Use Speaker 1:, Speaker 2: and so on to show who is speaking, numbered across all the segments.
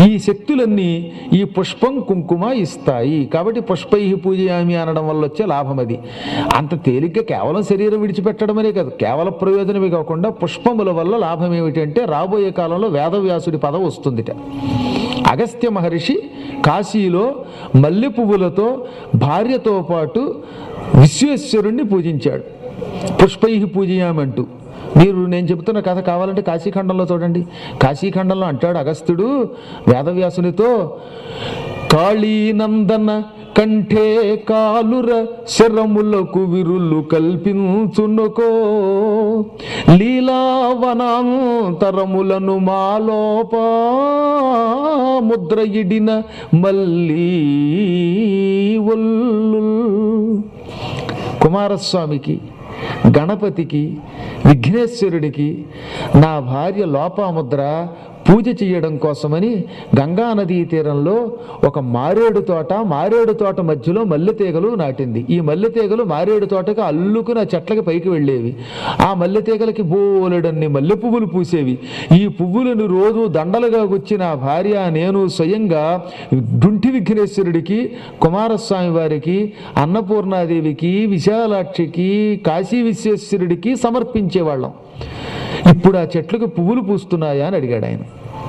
Speaker 1: ఈ శక్తులన్నీ ఈ పుష్పం కుంకుమ ఇస్తాయి కాబట్టి పుష్పై పూజయామి అనడం వల్ల వచ్చే లాభం అది అంత తేలిగ్గా కేవలం శరీరం విడిచిపెట్టడమనే కాదు కేవల ప్రయోజనమే కాకుండా పుష్పముల వల్ల లాభం ఏమిటంటే రాబోయే కాలంలో వేదవ్యాసుడి పదవి వస్తుందిట అగస్త్య మహర్షి కాశీలో మల్లె పువ్వులతో భార్యతో పాటు విశ్వేశ్వరుణ్ణి పూజించాడు పుష్పై పూజయామంటూ మీరు నేను చెబుతున్న కథ కావాలంటే కాశీఖండంలో చూడండి కాశీఖండంలో అంటాడు అగస్త్యుడు వేదవ్యాసునితో కాళీనందన కంఠే కాలుర శరములకు విరులు కల్పించునుకో లీలావనాంతరములను మాలోప ముద్ర ఇడిన మళ్ళీ ఒల్లు కుమారస్వామికి గణపతికి విఘ్నేశ్వరుడికి నా భార్య లోపాముద్ర పూజ చేయడం కోసమని గంగా నదీ తీరంలో ఒక మారేడు తోట మారేడు తోట మధ్యలో మల్లె తీగలు నాటింది ఈ మల్లె తీగలు మారేడు తోటకి అల్లుకుని ఆ చెట్లకి పైకి వెళ్ళేవి ఆ మల్లె తీగలకి బోలెడన్ని మల్లె పువ్వులు పూసేవి ఈ పువ్వులను రోజు దండలుగా గుచ్చి నా భార్య నేను స్వయంగా డుంటి విఘ్నేశ్వరుడికి కుమారస్వామి వారికి అన్నపూర్ణాదేవికి విశాలాక్షికి కాశీ విశ్వేశ్వరుడికి సమర్పించేవాళ్ళం ఇప్పుడు ఆ చెట్లకు పువ్వులు పూస్తున్నాయా అని అడిగాడు ఆయన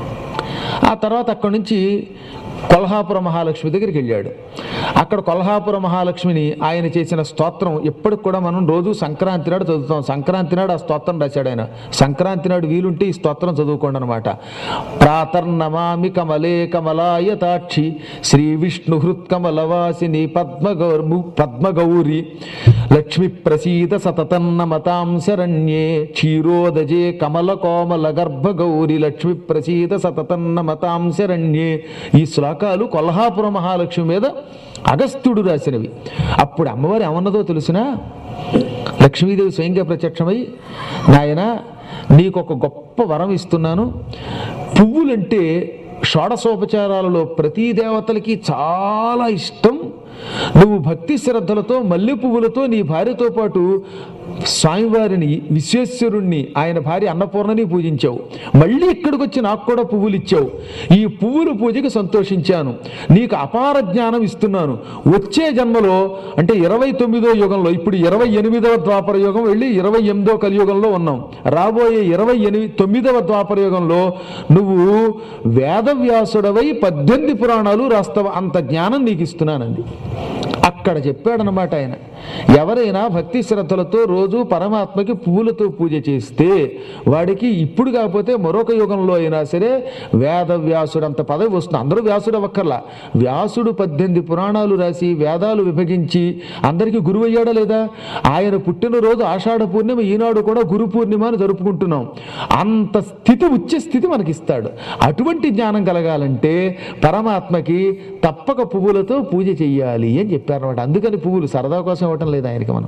Speaker 1: ఆ తర్వాత అక్కడి నుంచి కొల్హాపుర మహాలక్ష్మి దగ్గరికి వెళ్ళాడు అక్కడ కొల్హాపుర మహాలక్ష్మిని ఆయన చేసిన స్తోత్రం ఎప్పటికి కూడా మనం రోజు సంక్రాంతి నాడు చదువుతాం సంక్రాంతి నాడు ఆ స్తోత్రం రాశాడు ఆయన సంక్రాంతి నాడు వీలుంటే ఈ స్తోత్రం చదువుకోండి అనమాట ప్రాతర్నమామి కమలే కమలాయతాక్షి శ్రీ విష్ణు హృత్కమలవాసిని పద్మగౌర్ము పద్మగౌరి లక్ష్మి ప్రసీద సతతన్నమతాం శరణ్యే క్షీరోదజే కమల కోమల గర్భగౌరి లక్ష్మి ప్రసీద సతతన్నమతాం శరణ్యే ఈ శ్లోకాలు కొల్హాపుర మహాలక్ష్మి మీద అగస్త్యుడు రాసినవి అప్పుడు అమ్మవారు ఏమన్నదో తెలుసునా లక్ష్మీదేవి స్వయంగా ప్రత్యక్షమై నాయన నీకు ఒక గొప్ప వరం ఇస్తున్నాను పువ్వులంటే షోడశోపచారాలలో ప్రతి దేవతలకి చాలా ఇష్టం నువ్వు భక్తి శ్రద్ధలతో మల్లె పువ్వులతో నీ భార్యతో పాటు స్వామివారిని విశ్వేశ్వరుణ్ణి ఆయన భార్య అన్నపూర్ణని పూజించావు మళ్ళీ ఇక్కడికి వచ్చి నాకు కూడా పువ్వులు ఇచ్చావు ఈ పువ్వుల పూజకి సంతోషించాను నీకు అపార జ్ఞానం ఇస్తున్నాను వచ్చే జన్మలో అంటే ఇరవై తొమ్మిదో యుగంలో ఇప్పుడు ఇరవై ఎనిమిదవ ద్వాపర యుగం వెళ్ళి ఇరవై ఎనిమిదో కలియుగంలో ఉన్నాం రాబోయే ఇరవై ఎనిమిది తొమ్మిదవ ద్వాపర యుగంలో నువ్వు వేదవ్యాసుడవై పద్దెనిమిది పురాణాలు రాస్తావు అంత జ్ఞానం నీకు ఇస్తున్నానండి అక్కడ చెప్పాడనమాట ఆయన ఎవరైనా భక్తి శ్రద్ధలతో రోజు పరమాత్మకి పువ్వులతో పూజ చేస్తే వాడికి ఇప్పుడు కాకపోతే మరొక యుగంలో అయినా సరే వేద వ్యాసుడు అంత పదవి వస్తుంది అందరూ వ్యాసుడు అవ్వక్కర్లా వ్యాసుడు పద్దెనిమిది పురాణాలు రాసి వేదాలు విభజించి అందరికీ గురువు అయ్యాడా లేదా ఆయన పుట్టినరోజు ఆషాఢ పూర్ణిమ ఈనాడు కూడా గురు పూర్ణిమ అని జరుపుకుంటున్నాం అంత స్థితి ఉచ్చ స్థితి మనకిస్తాడు అటువంటి జ్ఞానం కలగాలంటే పరమాత్మకి తప్పక పువ్వులతో పూజ చెయ్యాలి అని చెప్పారన్నమాట అందుకని పువ్వులు సరదా కోసం ఇవ్వటం లేదు ఆయనకి మనం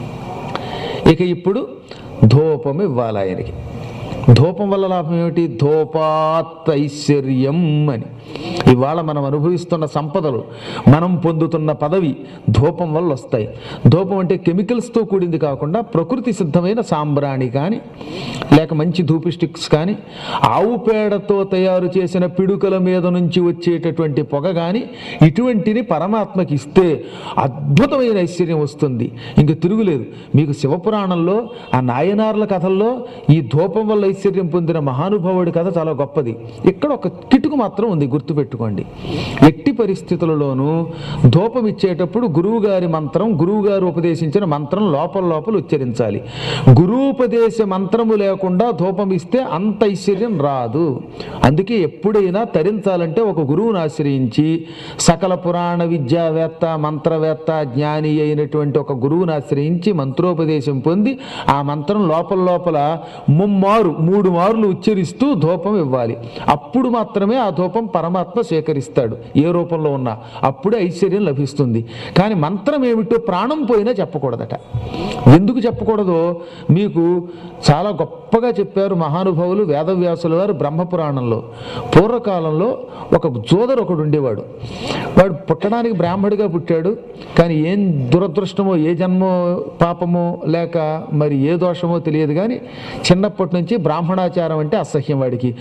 Speaker 1: ఇక ఇప్పుడు ధూపం ఇవ్వాలి ఆయనకి ధూపం వల్ల లాభం ఏమిటి ధూపాత్ ఐశ్వర్యం అని ఇవాళ మనం అనుభవిస్తున్న సంపదలు మనం పొందుతున్న పదవి ధూపం వల్ల వస్తాయి ధూపం అంటే కెమికల్స్తో కూడింది కాకుండా ప్రకృతి సిద్ధమైన సాంబ్రాణి కానీ లేక మంచి ధూపి స్టిక్స్ కానీ ఆవు పేడతో తయారు చేసిన పిడుకల మీద నుంచి వచ్చేటటువంటి పొగ కానీ ఇటువంటిని పరమాత్మకి ఇస్తే అద్భుతమైన ఐశ్వర్యం వస్తుంది ఇంక తిరుగులేదు మీకు శివపురాణంలో ఆ నాయనార్ల కథల్లో ఈ ధూపం వల్ల ఐశ్వర్యం పొందిన మహానుభావుడి కథ చాలా గొప్పది ఇక్కడ ఒక కిటుకు మాత్రం ఉంది గుర్తుపెట్టుకోండి ఎట్టి పరిస్థితులలోనూ ధూపం ఇచ్చేటప్పుడు గురువు గారి మంత్రం గురువు గారు ఉపదేశించిన మంత్రం లోపల లోపల ఉచ్చరించాలి గురూపదేశ మంత్రము లేకుండా ధూపం ఇస్తే అంత ఐశ్వర్యం రాదు అందుకే ఎప్పుడైనా తరించాలంటే ఒక గురువుని ఆశ్రయించి సకల పురాణ విద్యావేత్త మంత్రవేత్త జ్ఞాని అయినటువంటి ఒక గురువుని ఆశ్రయించి మంత్రోపదేశం పొంది ఆ మంత్రం లోపల లోపల ముమ్మారు మూడు మార్లు ఉచ్చరిస్తూ ధూపం ఇవ్వాలి అప్పుడు మాత్రమే ఆ ధూపం పరమాత్మ పరమాత్మ స్వీకరిస్తాడు ఏ రూపంలో ఉన్నా అప్పుడే ఐశ్వర్యం లభిస్తుంది కానీ మంత్రం ఏమిటో ప్రాణం పోయినా చెప్పకూడదట ఎందుకు చెప్పకూడదో మీకు చాలా గొప్పగా చెప్పారు మహానుభావులు వేదవ్యాసుల వారు బ్రహ్మపురాణంలో పూర్వకాలంలో ఒక జోదరు ఒకడు ఉండేవాడు వాడు పుట్టడానికి బ్రాహ్మడిగా పుట్టాడు కానీ ఏం దురదృష్టమో ఏ జన్మో పాపమో లేక మరి ఏ దోషమో తెలియదు కానీ చిన్నప్పటి నుంచి బ్రాహ్మణాచారం అంటే అసహ్యం వాడికి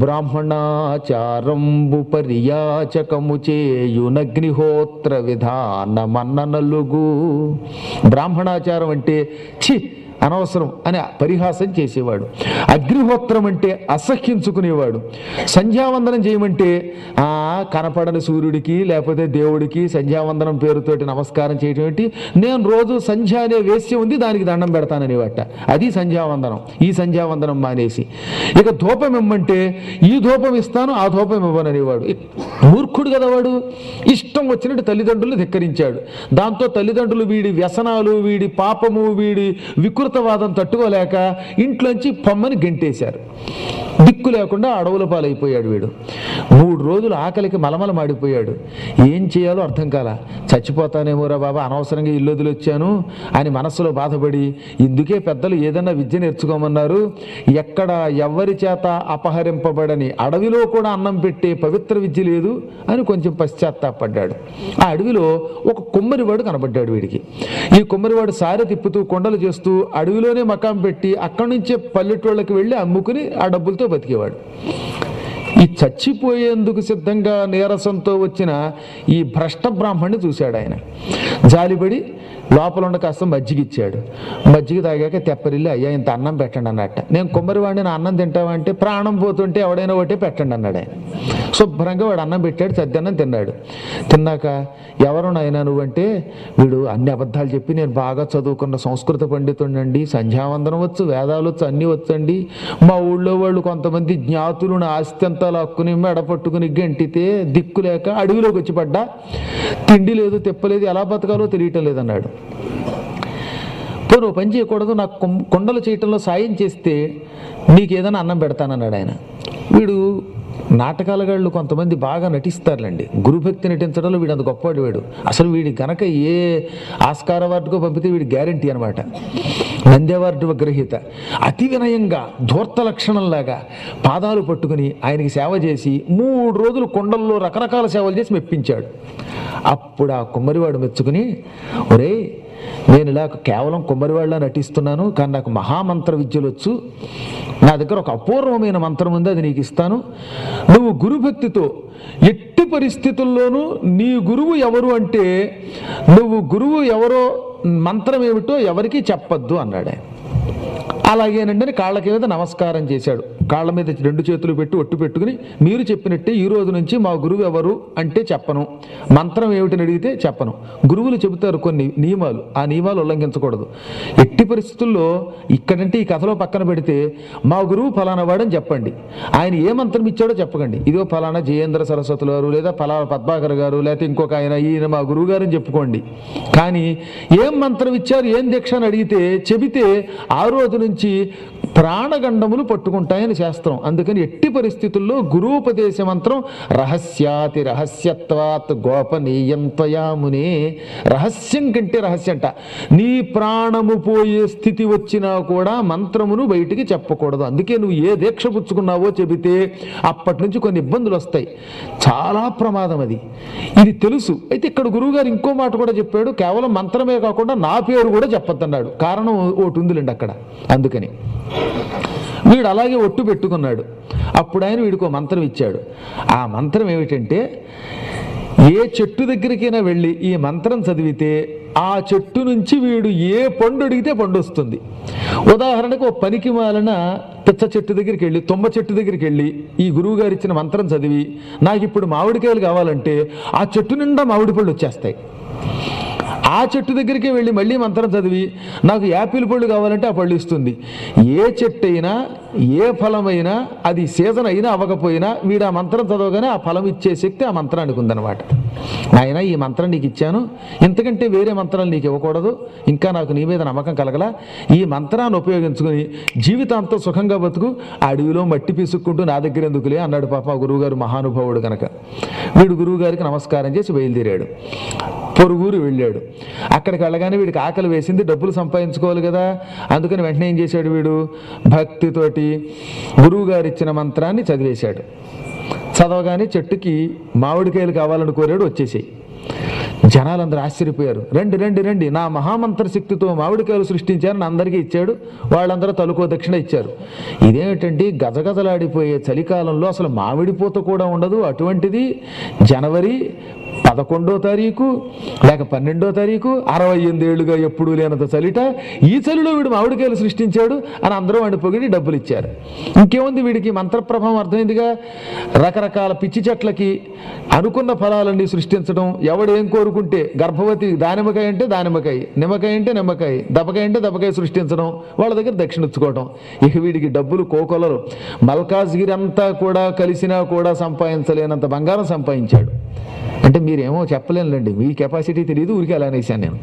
Speaker 1: బ్రాహ్మణాచారంబు పర్యాచకము చేయునగ్నిహోత్ర విధాన మన్ననలుగు బ్రాహ్మణాచారం అంటే ఛీ అనవసరం అని పరిహాసం చేసేవాడు అగ్నిహోత్రం అంటే అసహ్యించుకునేవాడు సంధ్యావందనం చేయమంటే ఆ కనపడని సూర్యుడికి లేకపోతే దేవుడికి సంధ్యావందనం పేరుతోటి నమస్కారం చేయటం ఏంటి నేను రోజు సంధ్య అనే వేశ్య ఉంది దానికి దండం పెడతాననేవాట అది సంధ్యావందనం ఈ సంధ్యావందనం మానేసి ఇక ధూపం ఇమ్మంటే ఈ ధూపం ఇస్తాను ఆ ధూపం ఇవ్వననేవాడు ఇక్- మూర్ఖుడు కదా వాడు ఇష్టం వచ్చినట్టు తల్లిదండ్రులు ధిక్కరించాడు దాంతో తల్లిదండ్రులు వీడి వ్యసనాలు వీడి పాపము వీడి వికృతవాదం తట్టుకోలేక ఇంట్లోంచి పొమ్మని గెంటేశారు దిక్కు లేకుండా అడవుల పాలైపోయాడు వీడు మూడు రోజులు ఆకలికి మలమల మాడిపోయాడు ఏం చేయాలో అర్థం కాల చచ్చిపోతానేమోరా బాబా అనవసరంగా ఇల్లు వదిలొచ్చాను అని మనస్సులో బాధపడి ఇందుకే పెద్దలు ఏదన్నా విద్య నేర్చుకోమన్నారు ఎక్కడ ఎవరి చేత అపహరింపబడని అడవిలో కూడా అన్నం పెట్టే పవిత్ర విద్య లేదు అని కొంచెం పశ్చాత్తాపడ్డాడు ఆ అడవిలో ఒక కుమ్మరివాడు కనబడ్డాడు వీడికి ఈ కుమ్మరివాడు సారె తిప్పుతూ కొండలు చేస్తూ అడవిలోనే మకాం పెట్టి అక్కడి నుంచే పల్లెటూళ్ళకి వెళ్ళి అమ్ముకుని ఆ డబ్బులతో బతికేవాడు ఈ చచ్చిపోయేందుకు సిద్ధంగా నీరసంతో వచ్చిన ఈ భ్రష్ట బ్రాహ్మణ్ణి చూశాడు ఆయన జాలిపడి లోపల ఉండ కాస్త మజ్జిగ ఇచ్చాడు మజ్జిగ తాగాక తెప్పరిల్లి అయ్యా ఇంత అన్నం పెట్టండి అన్నట్ట నేను కుమ్మరివాడిని నా అన్నం తింటావా అంటే ప్రాణం పోతుంటే ఎవడైనా ఒకటే పెట్టండి అన్నాడు ఆయన శుభ్రంగా వాడు అన్నం పెట్టాడు సద్దన్నం తిన్నాడు తిన్నాక ఎవరు నాయనా నువ్వంటే వీడు అన్ని అబద్ధాలు చెప్పి నేను బాగా చదువుకున్న సంస్కృత పండితుండండి సంధ్యావందనం వచ్చు వేదాలు వచ్చు అన్నీ వచ్చండి మా ఊళ్ళో వాళ్ళు కొంతమంది జ్ఞాతులు నా ఆస్తి అంతా లాక్కుని మెడ పట్టుకుని గంటితే దిక్కు లేక అడవిలోకి వచ్చి పడ్డా తిండి లేదు తెప్పలేదు ఎలా బతకాలో తెలియటం లేదన్నాడు పోను ఓ పని చేయకూడదు నాకు కొం- కొండలు చేయటంలో సాయం చేస్తే నీకు ఏదైనా అన్నం పెడతానన్నాడు ఆయన వీడు నాటకాలగాళ్ళు కొంతమంది బాగా నటిస్తారులేండి గురుభక్తి నటించడంలో వీడు అంత గొప్పవాడు వీడు అసలు వీడి గనక ఏ ఆస్కార్ అవార్డుకో పంపితే వీడి గ్యారంటీ అనమాట నంది అవార్డు గ్రహీత అతి వినయంగా ధూర్త లక్షణంలాగా పాదాలు పట్టుకుని ఆయనకి సేవ చేసి మూడు రోజులు కొండల్లో రకరకాల సేవలు చేసి మెప్పించాడు అప్పుడు ఆ కుమ్మరివాడు మెచ్చుకుని ఒరేయ్ నేను ఇలా కేవలం కుమ్మరివాళ్ళ నటిస్తున్నాను కానీ నాకు మహామంత్ర విద్యలు వచ్చు నా దగ్గర ఒక అపూర్వమైన మంత్రం ఉంది అది నీకు ఇస్తాను నువ్వు గురుభక్తితో ఎట్టి పరిస్థితుల్లోనూ నీ గురువు ఎవరు అంటే నువ్వు గురువు ఎవరో మంత్రం ఏమిటో ఎవరికీ చెప్పొద్దు అన్నాడు ఆయన. అలాగేనండి అని కాళ్ళకి మీద నమస్కారం చేశాడు కాళ్ళ మీద రెండు చేతులు పెట్టి ఒట్టు పెట్టుకుని మీరు చెప్పినట్టే ఈ రోజు నుంచి మా గురువు ఎవరు అంటే చెప్పను మంత్రం ఏమిటని అడిగితే చెప్పను గురువులు చెబుతారు కొన్ని నియమాలు ఆ నియమాలు ఉల్లంఘించకూడదు ఎట్టి పరిస్థితుల్లో ఇక్కడంటే ఈ కథలో పక్కన పెడితే మా గురువు ఫలానా వాడని చెప్పండి ఆయన ఏ మంత్రం ఇచ్చాడో చెప్పకండి ఇదో ఫలానా జయేంద్ర సరస్వతులు గారు లేదా ఫలానా పద్మాకర్ గారు లేకపోతే ఇంకొక ఆయన ఈయన మా గురువు గారు అని చెప్పుకోండి కానీ ఏం మంత్రం ఇచ్చారు ఏం దీక్ష అని అడిగితే చెబితే ఆ రోజు నుంచి ప్రాణగండములు పట్టుకుంటాయని శాస్త్రం అందుకని ఎట్టి పరిస్థితుల్లో గురూపదేశ మంత్రం రహస్యాతి రహస్యత్వాత్ గోపనీయంత్వయామునే రహస్యం కంటే రహస్యంట నీ ప్రాణము పోయే స్థితి వచ్చినా కూడా మంత్రమును బయటికి చెప్పకూడదు అందుకే నువ్వు ఏ దీక్ష పుచ్చుకున్నావో చెబితే అప్పటి నుంచి కొన్ని ఇబ్బందులు వస్తాయి చాలా ప్రమాదం అది ఇది తెలుసు అయితే ఇక్కడ గురువుగారు ఇంకో మాట కూడా చెప్పాడు కేవలం మంత్రమే కాకుండా నా పేరు కూడా చెప్పొద్దన్నాడు కారణం ఒకటి ఉందిలేండి అక్కడ అందుకని వీడు అలాగే ఒట్టు పెట్టుకున్నాడు అప్పుడు ఆయన వీడికి ఒక మంత్రం ఇచ్చాడు ఆ మంత్రం ఏమిటంటే ఏ చెట్టు దగ్గరికైనా వెళ్ళి ఈ మంత్రం చదివితే ఆ చెట్టు నుంచి వీడు ఏ పండు అడిగితే పండు వస్తుంది ఉదాహరణకు ఒక పనికి మాలిన పిచ్చ చెట్టు దగ్గరికి వెళ్ళి తుమ్మ చెట్టు దగ్గరికి వెళ్ళి ఈ గురువు గారు ఇచ్చిన మంత్రం చదివి నాకు ఇప్పుడు మామిడికాయలు కావాలంటే ఆ చెట్టు నిండా మామిడి పళ్ళు వచ్చేస్తాయి ఆ చెట్టు దగ్గరికి వెళ్ళి మళ్ళీ మంత్రం చదివి నాకు యాపిల్ పళ్ళు కావాలంటే ఆ పళ్ళు ఇస్తుంది ఏ చెట్టు అయినా ఏ ఫలమైనా అది సీజన్ అయినా అవ్వకపోయినా వీడు ఆ మంత్రం చదవగానే ఆ ఫలం ఇచ్చే శక్తి ఆ మంత్రానికి ఉందన్నమాట ఆయన ఈ మంత్రం నీకు ఇచ్చాను ఇంతకంటే వేరే మంత్రాలు నీకు ఇవ్వకూడదు ఇంకా నాకు నీ మీద నమ్మకం కలగల ఈ మంత్రాన్ని ఉపయోగించుకుని జీవితాంతం సుఖంగా బతుకు ఆ అడవిలో మట్టి పీసుక్కుంటూ నా దగ్గర ఎందుకులే అన్నాడు పాప ఆ గురువుగారు మహానుభావుడు కనుక వీడు గురువుగారికి నమస్కారం చేసి బయలుదేరాడు పొరుగురు వెళ్ళాడు అక్కడికి వెళ్ళగానే వీడికి ఆకలి వేసింది డబ్బులు సంపాదించుకోవాలి కదా అందుకని వెంటనే ఏం చేశాడు వీడు భక్తితోటి గురువు గారు ఇచ్చిన మంత్రాన్ని చదివేశాడు చదవగానే చెట్టుకి మామిడికాయలు కావాలని కోరాడు వచ్చేసాయి జనాలందరూ ఆశ్చర్యపోయారు రండి రండి రండి నా మహామంత్ర శక్తితో మామిడికాయలు సృష్టించారని అందరికీ ఇచ్చాడు వాళ్ళందరూ తలుకో దక్షిణ ఇచ్చారు ఇదేమిటండి గజగజలాడిపోయే చలికాలంలో అసలు మామిడి పూత కూడా ఉండదు అటువంటిది జనవరి పదకొండో తారీఖు లేక పన్నెండో తారీఖు అరవై ఎనిమిదేళ్లుగా ఎప్పుడూ లేనంత చలిట ఈ చలిలో వీడు మామిడికాయలు సృష్టించాడు అని అందరూ వాడిని పొగిడి డబ్బులు ఇచ్చారు ఇంకేముంది వీడికి మంత్రప్రభావం అర్థమైందిగా రకరకాల పిచ్చి చెట్లకి అనుకున్న ఫలాలన్నీ సృష్టించడం ఎవడు ఏం కోరుకుంటే గర్భవతి దానిమ్మకాయ అంటే దానిమ్మకాయ నిమ్మకాయ అంటే నిమ్మకాయ దపకాయ అంటే దపకాయ సృష్టించడం వాళ్ళ దగ్గర దక్షిణించుకోవడం ఇక వీడికి డబ్బులు కోకొలలు మల్కాజ్గిరి అంతా కూడా కలిసినా కూడా సంపాదించలేనంత బంగారం సంపాదించాడు అంటే మీరేమో చెప్పలేనులేండి మీ కెపాసిటీ తెలియదు ఊరికి అలా అనేసాను నేను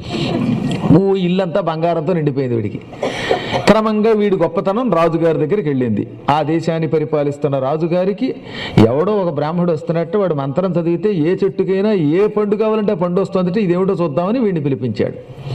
Speaker 1: ఓ ఇల్లంతా బంగారంతో నిండిపోయింది వీడికి క్రమంగా వీడి గొప్పతనం రాజుగారి దగ్గరికి వెళ్ళింది ఆ దేశాన్ని పరిపాలిస్తున్న రాజుగారికి ఎవడో ఒక బ్రాహ్మడు వస్తున్నట్టు వాడు మంత్రం చదివితే ఏ చెట్టుకైనా ఏ పండు కావాలంటే ఆ పండు వస్తుందంటే ఇదేమిటో చూద్దామని వీడిని పిలిపించాడు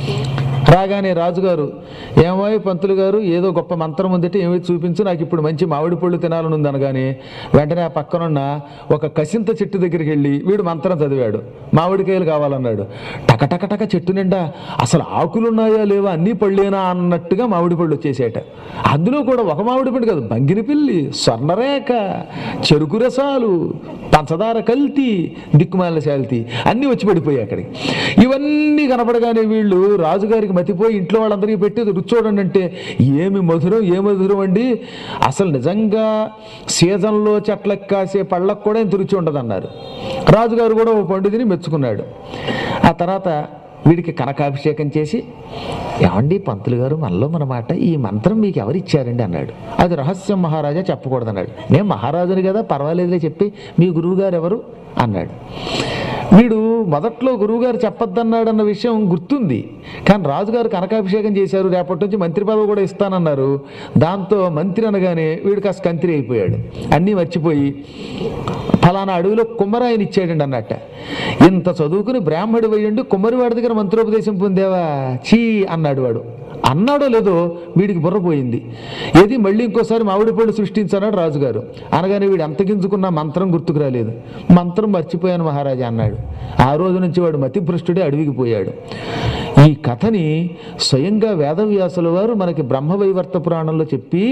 Speaker 1: రాగానే రాజుగారు ఏమాయి పంతులు గారు ఏదో గొప్ప మంత్రం ఉందంటే ఏమి చూపించు నాకు ఇప్పుడు మంచి మామిడి పళ్ళు తినాలని ఉంది అనగానే వెంటనే ఆ పక్కనున్న ఒక కసింత చెట్టు దగ్గరికి వెళ్ళి వీడు మంత్రం చదివాడు మామిడికాయలు కావాలన్నాడు టకటకటక చెట్టు నిండా అసలు ఆకులు ఉన్నాయా లేవా అన్ని పళ్ళేనా అన్నట్టుగా మామిడి పళ్ళు వచ్చేసేట అందులో కూడా ఒక మామిడి పండు కాదు బంగిని పిల్లి స్వర్ణరేఖ చెరుకు రసాలు పంచదార కల్తీ దిక్కుమాల శాల్తీ అన్నీ వచ్చి పడిపోయాయి అక్కడికి ఇవన్నీ కనపడగానే వీళ్ళు రాజుగారికి మతిపోయి ఇంట్లో వాళ్ళందరికీ పెట్టి రుచి చూడండి అంటే ఏమి మధురం ఏ మధురం అండి అసలు నిజంగా సీజన్లో చెట్లకు కాసే పళ్ళకు కూడా ఇంత రుచి ఉండదన్నారు రాజుగారు కూడా ఓ పండు తిని మెచ్చుకున్నాడు ఆ తర్వాత వీడికి కనకాభిషేకం చేసి ఏమండి పంతులు గారు మనలో మన మాట ఈ మంత్రం మీకు ఎవరు ఇచ్చారండి అన్నాడు అది రహస్యం మహారాజా చెప్పకూడదు అన్నాడు నేను మహారాజుని కదా పర్వాలేదులే చెప్పి మీ గురువు గారు ఎవరు అన్నాడు వీడు మొదట్లో గురువుగారు చెప్పొద్దన్నాడు అన్న విషయం గుర్తుంది కానీ రాజుగారు కనకాభిషేకం చేశారు రేపటి నుంచి మంత్రి పదవి కూడా ఇస్తానన్నారు దాంతో మంత్రి అనగానే వీడు కాస్త కంత్రి అయిపోయాడు అన్నీ మర్చిపోయి ఫలానా అడవిలో కుమ్మరాయని ఇచ్చాడండి అన్నట్ట ఇంత చదువుకుని బ్రాహ్మడు వేయండి కుమ్మరివాడి దగ్గర మంత్రోపదేశం పొందేవా చీ అన్నాడు వాడు అన్నాడో లేదో వీడికి బుర్రపోయింది ఏది మళ్ళీ ఇంకోసారి మామిడి పళ్ళు సృష్టించన్నాడు రాజుగారు అనగానే వీడు ఎంత గింజుకున్న మంత్రం గుర్తుకు రాలేదు మంత్రం మర్చిపోయాను మహారాజా అన్నాడు ఆ రోజు నుంచి వాడు మతిభ్రష్టుడే అడవికి పోయాడు ఈ కథని స్వయంగా వేదవ్యాసుల వారు మనకి బ్రహ్మవైవర్త పురాణంలో చెప్పి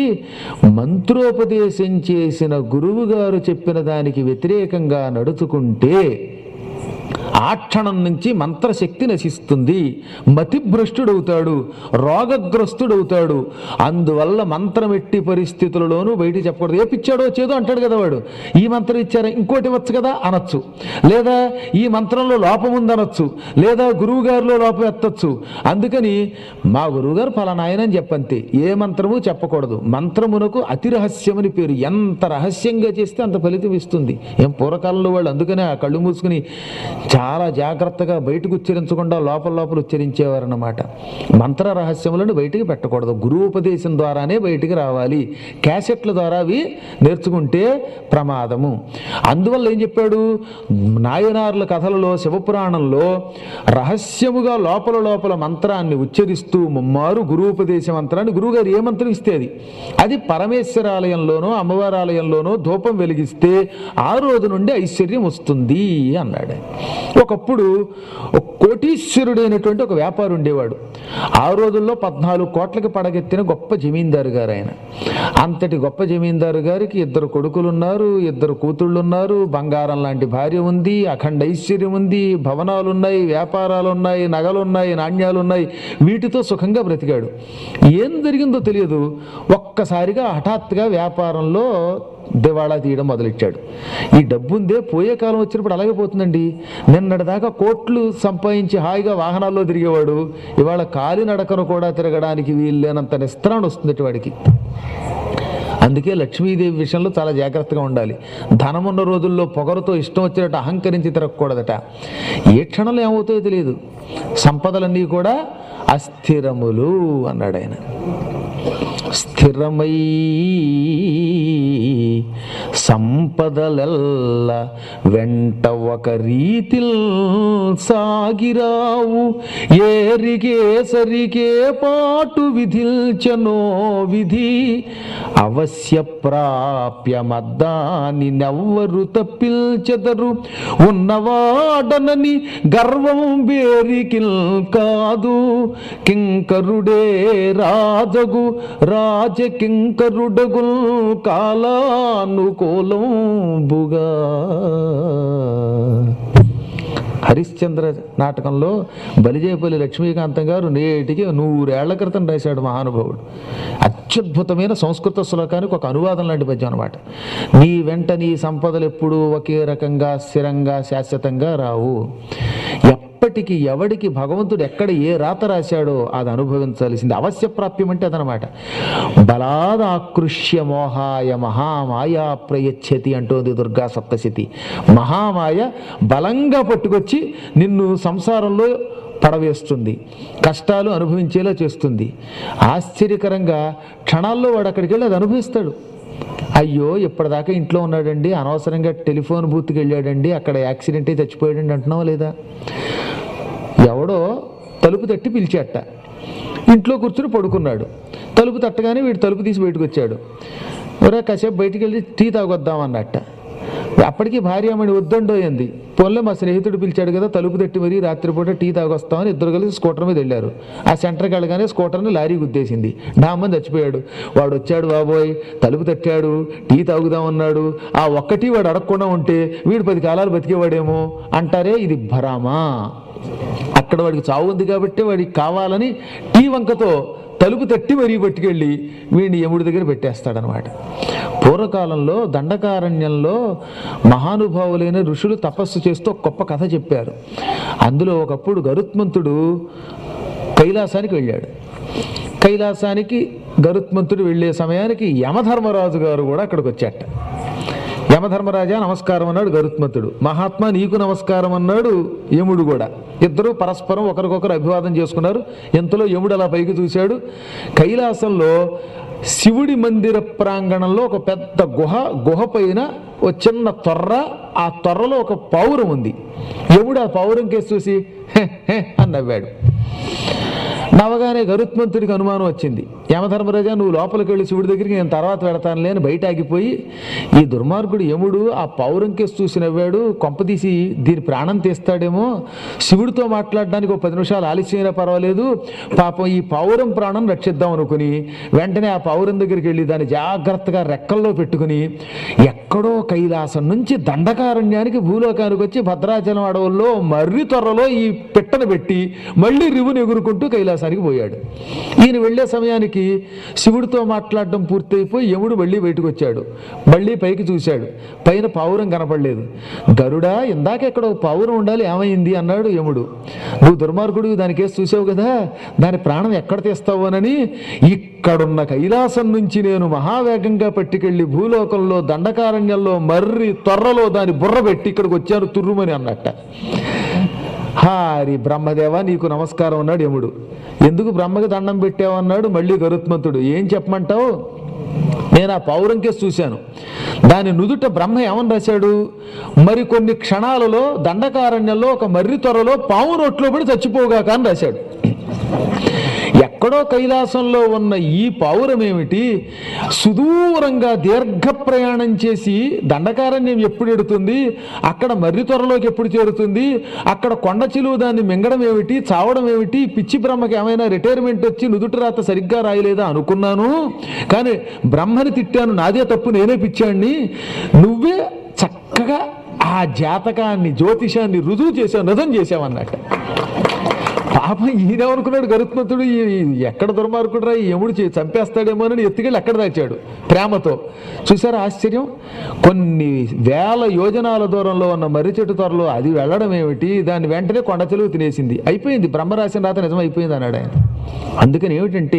Speaker 1: మంత్రోపదేశం చేసిన గురువు గారు చెప్పిన దానికి వ్యతిరేకంగా నడుచుకుంటే ఆ క్షణం నుంచి మంత్రశక్తి నశిస్తుంది మతిభ్రష్టుడవుతాడు రోగగ్రస్తుడవుతాడు అందువల్ల మంత్రం ఎట్టి పరిస్థితులలోనూ బయట చెప్పకూడదు ఏ పిచ్చాడో చేదో అంటాడు కదా వాడు ఈ మంత్రం ఇచ్చారా ఇంకోటి ఇవ్వచ్చు కదా అనొచ్చు లేదా ఈ మంత్రంలో లోపం ఉందనొచ్చు లేదా గురువు గారిలో లోపం ఎత్తచ్చు అందుకని మా గురువుగారు ఫలానా ఆయన అని చెప్పంతే ఏ మంత్రము చెప్పకూడదు మంత్రమునకు అతి రహస్యమని పేరు ఎంత రహస్యంగా చేస్తే అంత ఫలితం ఇస్తుంది ఏం పూర్వకాలంలో వాళ్ళు అందుకనే ఆ కళ్ళు మూసుకుని చాలా జాగ్రత్తగా బయటకు ఉచ్చరించకుండా లోపల లోపల ఉచ్చరించేవారన్నమాట మంత్ర రహస్యములను బయటికి పెట్టకూడదు గురువు ఉపదేశం ద్వారానే బయటికి రావాలి క్యాసెట్ల ద్వారా అవి నేర్చుకుంటే ప్రమాదము అందువల్ల ఏం చెప్పాడు నాయనార్ల కథలలో శివపురాణంలో రహస్యముగా లోపల లోపల మంత్రాన్ని ఉచ్చరిస్తూ ముమ్మారు గురువుపదేశ మంత్రాన్ని గురువుగారు ఏ మంత్రం ఇస్తే అది అది పరమేశ్వరాలయంలోనో అమ్మవారి ఆలయంలోనో ధూపం వెలిగిస్తే ఆ రోజు నుండి ఐశ్వర్యం వస్తుంది అన్నాడు ఒకప్పుడు ఒక కోటీశ్వరుడైనటువంటి ఒక వ్యాపారి ఉండేవాడు ఆ రోజుల్లో పద్నాలుగు కోట్లకి పడగెత్తిన గొప్ప జమీందారు గారు ఆయన అంతటి గొప్ప జమీందారు గారికి ఇద్దరు కొడుకులు ఉన్నారు ఇద్దరు కూతుళ్ళు ఉన్నారు బంగారం లాంటి భార్య ఉంది అఖండ ఐశ్వర్యం ఉంది భవనాలు ఉన్నాయి వ్యాపారాలు ఉన్నాయి నగలు ఉన్నాయి నాణ్యాలు ఉన్నాయి వీటితో సుఖంగా బ్రతికాడు ఏం జరిగిందో తెలియదు ఒక్కసారిగా హఠాత్తుగా వ్యాపారంలో దివాళా తీయడం మొదలెట్టాడు ఈ డబ్బు ఉందే పోయే కాలం వచ్చినప్పుడు అలాగే పోతుందండి నిన్నటి దాకా కోట్లు సంపాదించి హాయిగా వాహనాల్లో తిరిగేవాడు ఇవాళ కాలినడకను కూడా తిరగడానికి వీల్లేనంత నిస్త్రాణ వస్తుంది వాడికి అందుకే లక్ష్మీదేవి విషయంలో చాలా జాగ్రత్తగా ఉండాలి ధనం ఉన్న రోజుల్లో పొగరుతో ఇష్టం వచ్చినట్టు అహంకరించి తిరగకూడదట ఏ క్షణంలో ఏమవుతాయో తెలియదు సంపదలన్నీ కూడా అస్థిరములు అన్నాడు ఆయన స్థిరమై సంపదలెల్ల వెంట ఒక రీతిల్ సాగిరావు ఏరికే సరికే పాటు విధిల్చనో విధి అవశ్య ప్రాప్యమద్దాని నెవ్వరు తప్పిల్చెదరు ఉన్నవాడనని గర్వం బేరికిల్ కాదు కింకరుడే రాజగు రాజకింకరుడగు కాలానుకూలంబుగా హరిశ్చంద్ర నాటకంలో బలిజేపల్లి లక్ష్మీకాంతం గారు నేటికి నూరేళ్ల క్రితం రాశాడు మహానుభావుడు అత్యద్భుతమైన సంస్కృత శ్లోకానికి ఒక అనువాదం లాంటి పద్యం అనమాట నీ వెంట నీ సంపదలు ఎప్పుడూ ఒకే రకంగా స్థిరంగా శాశ్వతంగా రావు ఎప్పటికి ఎవడికి భగవంతుడు ఎక్కడ ఏ రాత రాశాడో అది అనుభవించాల్సింది అవశ్య ప్రాప్యం అంటే అదనమాట బలాదాకృష్య మోహాయ మహామాయా ప్రయచ్చతి అంటోంది దుర్గా సప్తశతి మహామాయ బలంగా పట్టుకొచ్చి నిన్ను సంసారంలో పడవేస్తుంది కష్టాలు అనుభవించేలా చేస్తుంది ఆశ్చర్యకరంగా క్షణాల్లో వాడు అక్కడికి వెళ్ళి అది అనుభవిస్తాడు అయ్యో ఇప్పటిదాకా ఇంట్లో ఉన్నాడండి అనవసరంగా టెలిఫోన్ బూత్కి వెళ్ళాడండి అక్కడ యాక్సిడెంట్ అయి చచ్చిపోయాడండి అంటున్నావా లేదా ఎవడో తలుపు తట్టి పిలిచాట ఇంట్లో కూర్చుని పడుకున్నాడు తలుపు తట్టగానే వీడు తలుపు తీసి బయటకు వచ్చాడు ఒరే కాసేపు బయటికి వెళ్ళి టీ తాగొద్దామన్నట్ట అప్పటికి భార్యామణి వద్దండోయింది పోన్లే మా స్నేహితుడు పిలిచాడు కదా తలుపు తట్టి మరీ రాత్రిపూట టీ తాగొస్తామని ఇద్దరు కలిసి స్కూటర్ మీద వెళ్ళారు ఆ సెంటర్కి వెళ్ళగానే స్కూటర్ని లారీ గుద్దేసింది డామ్మని చచ్చిపోయాడు వాడు వచ్చాడు బాబోయ్ తలుపు తట్టాడు టీ తాగుదామన్నాడు ఆ ఒక్కటి వాడు అడగకుండా ఉంటే వీడు పది కాలాలు బతికేవాడేమో అంటారే ఇది భరామా అక్కడ వాడికి చావు ఉంది కాబట్టి వాడికి కావాలని టీ వంకతో తలుపు తట్టి మరీ పట్టుకెళ్ళి వీడిని యముడి దగ్గర పెట్టేస్తాడనమాట పూర్వకాలంలో దండకారణ్యంలో మహానుభావులైన ఋషులు తపస్సు చేస్తూ ఒక గొప్ప కథ చెప్పారు అందులో ఒకప్పుడు గరుత్మంతుడు కైలాసానికి వెళ్ళాడు కైలాసానికి గరుత్మంతుడు వెళ్ళే సమయానికి యమధర్మరాజు గారు కూడా అక్కడికి వచ్చాట యమధర్మరాజా నమస్కారం అన్నాడు గరుత్మంతుడు మహాత్మా నీకు నమస్కారం అన్నాడు యముడు కూడా ఇద్దరు పరస్పరం ఒకరికొకరు అభివాదం చేసుకున్నారు ఎంతలో యముడు అలా పైకి చూశాడు కైలాసంలో శివుడి మందిర ప్రాంగణంలో ఒక పెద్ద గుహ గుహ పైన ఒక చిన్న తొర్ర ఆ తొర్రలో ఒక పౌరం ఉంది యముడు ఆ పౌరం కేసు చూసి "హె, హె" అని నవ్వాడు నవగానే గరుత్మంతుడికి అనుమానం వచ్చింది యమధర్మరాజా నువ్వు లోపలికి వెళ్ళి శివుడి దగ్గరికి నేను తర్వాత వెడతానులే అని బయట ఆగిపోయి ఈ దుర్మార్గుడు యముడు ఆ పౌరం కేసు చూసి నవ్వాడు కొంపతీసి దీని ప్రాణం తీస్తాడేమో శివుడితో మాట్లాడడానికి ఒక పది నిమిషాలు ఆలస్యమైనా పర్వాలేదు పాపం ఈ పౌరం ప్రాణం రక్షిద్దాం అనుకుని వెంటనే ఆ పౌరం దగ్గరికి వెళ్ళి దాన్ని జాగ్రత్తగా రెక్కల్లో పెట్టుకుని ఎక్కడో కైలాసం నుంచి దండకారణ్యానికి భూలోకానికి వచ్చి భద్రాచలం అడవుల్లో మర్రి త్వరలో ఈ పిట్టను పెట్టి మళ్ళీ రివును ఎగురుకుంటూ కైలాసానికి పోయాడు ఈయన వెళ్ళే సమయానికి శివుడితో మాట్లాడడం పూర్తయిపోయి యముడు మళ్ళీ బయటకు వచ్చాడు మళ్ళీ పైకి చూశాడు పైన పావురం కనపడలేదు గరుడా ఇందాక ఎక్కడ ఒక పావురం ఉండాలి ఏమైంది అన్నాడు యముడు నువ్వు దుర్మార్గుడు దానికేసి చూసావు కదా దాని ప్రాణం ఎక్కడ తీస్తావోనని ఇక్కడున్న కైలాసం నుంచి నేను మహావేగంగా పట్టుకెళ్ళి భూలోకంలో దండకారణ్యంలో మర్రి త్వరలో దాని బుర్ర పెట్టి ఇక్కడికి వచ్చాను తుర్రుమని అన్నట్ట హారి బ్రహ్మదేవ నీకు నమస్కారం అన్నాడు యముడు ఎందుకు బ్రహ్మకి దండం పెట్టావన్నాడు మళ్ళీ గరుత్మంతుడు ఏం చెప్పమంటావు నేను ఆ పౌరం కేసు చూశాను దాని నుదుట బ్రహ్మ ఏమని రాశాడు మరి కొన్ని క్షణాలలో దండకారణ్యంలో ఒక మర్రి త్వరలో పాము నోట్లో పడి చచ్చిపోగాక అని రాశాడు ఎక్కడో కైలాసంలో ఉన్న ఈ పౌరం ఏమిటి సుదూరంగా దీర్ఘ ప్రయాణం చేసి దండకారణ్యం ఎప్పుడు ఎడుతుంది అక్కడ మర్రి త్వరలోకి ఎప్పుడు చేరుతుంది అక్కడ కొండ చిలువ దాన్ని మింగడం ఏమిటి చావడం ఏమిటి పిచ్చి బ్రహ్మకి ఏమైనా రిటైర్మెంట్ వచ్చి నుదుటి రాత సరిగ్గా రాయలేదా అనుకున్నాను కానీ బ్రహ్మని తిట్టాను నాదే తప్పు నేనే పిచ్చాన్ని నువ్వే చక్కగా ఆ జాతకాన్ని జ్యోతిషాన్ని రుజువు చేసావు నిజం చేసావన్నట్టు పాపం ఈయననుకున్నాడు గరుత్మంతుడు ఈ- ఈ ఎక్కడ దుర్మార్గుడురా ఈ యముడు చే- చంపేస్తాడేమోనని ఎత్తుకెళ్ళి ఎక్కడ దాచాడు ప్రేమతో చూసారా ఆశ్చర్యం కొన్ని వేల యోజనాల దూరంలో ఉన్న మర్రి చెట్టు త్వరలో అది వెళ్ళడం ఏమిటి దాన్ని వెంటనే కొండ చెలువు తినేసింది అయిపోయింది బ్రహ్మ రాసిన రాత నిజం అయిపోయింది అన్నాడు ఆయన అందుకని ఏమిటంటే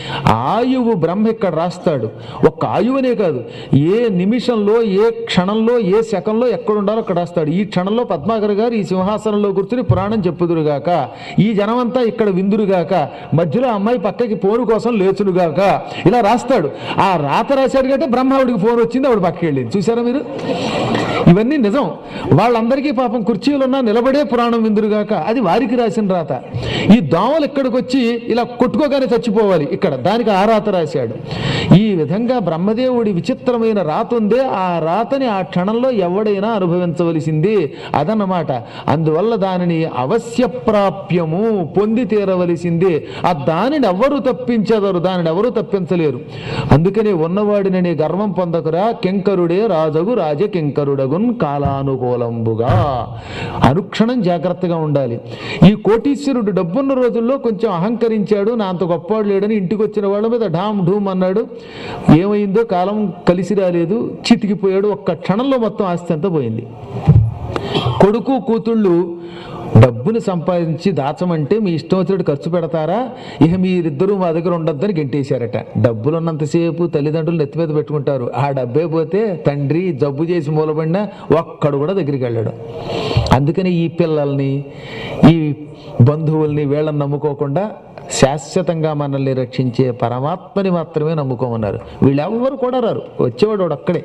Speaker 1: ఆయువు బ్రహ్మ ఇక్కడ రాస్తాడు ఒక్క ఆయువునే కాదు ఏ నిమిషంలో ఏ క్షణంలో ఏ సెకంలో ఎక్కడ ఉండాలో అక్కడ రాస్తాడు ఈ క్షణంలో పద్మాకర్ గారు ఈ సింహాసనంలో కూర్చుని పురాణం చెప్పుదురుగాక ఈ జనమంతా ఇక్కడ విందురుగాక మధ్యలో అమ్మాయి పక్కకి ఫోన్ కోసం లేచునుగాక ఇలా రాస్తాడు ఆ రాత రాశాడు కంటే బ్రహ్మావుడికి ఫోన్ వచ్చింది ఆవిడ పక్కకి వెళ్ళింది చూసారా మీరు ఇవన్నీ నిజం వాళ్ళందరికీ పాపం కుర్చీలున్నా నిలబడే పురాణం విందురుగాక అది వారికి రాసిన రాత ఈ దోమలు ఇక్కడికి వచ్చి ఇలా కొట్టుకోగానే చచ్చిపోవాలి ఇక్కడ దానికి ఆ రాత రాశాడు ఈ విధంగా బ్రహ్మదేవుడి విచిత్రమైన రాత ఉందే ఆ రాతని ఆ క్షణంలో ఎవడైనా అనుభవించవలసింది అదన్నమాట అందువల్ల దానిని అవశ్య ప్రాప్యము పొంది తీరవలసిందే ఆ దానిని ఎవరు తప్పించదరు దానిని ఎవరు తప్పించలేరు అందుకనే ఉన్నవాడినని గర్వం పొందకురా కెంకరుడే రాజగు రాజ కెంకరుడగున్ కాలానుకూలంబుగా అనుక్షణం జాగ్రత్తగా ఉండాలి ఈ కోటీశ్వరుడు డబ్బున్న రోజుల్లో కొంచెం అహంకరించాడు నా అంత గొప్పవాడు లేడని ఇంటికి వచ్చిన వాళ్ళ మీద ఢామ్ ఢూమ్ అన్నాడు ఏమైందో కాలం కలిసి రాలేదు చితికిపోయాడు ఒక్క క్షణంలో మొత్తం ఆస్తి అంతా పోయింది కొడుకు కూతుళ్ళు డబ్బుని సంపాదించి దాచమంటే మీ ఇష్టం వచ్చినట్టు ఖర్చు పెడతారా ఇక మీరిద్దరూ మా దగ్గర ఉండొద్దని గెంటేశారట డబ్బులు ఉన్నంతసేపు తల్లిదండ్రులు నెత్తి మీద పెట్టుకుంటారు ఆ డబ్బే పోతే తండ్రి జబ్బు చేసి మూలబడినా ఒక్కడు కూడా దగ్గరికి వెళ్ళాడు అందుకని ఈ పిల్లల్ని ఈ బంధువుల్ని వీళ్ళని నమ్ముకోకుండా శాశ్వతంగా మనల్ని రక్షించే పరమాత్మని మాత్రమే నమ్ముకోమన్నారు వీళ్ళెవ్వరు కూడా రారు వచ్చేవాడు వాడు ఒక్కడే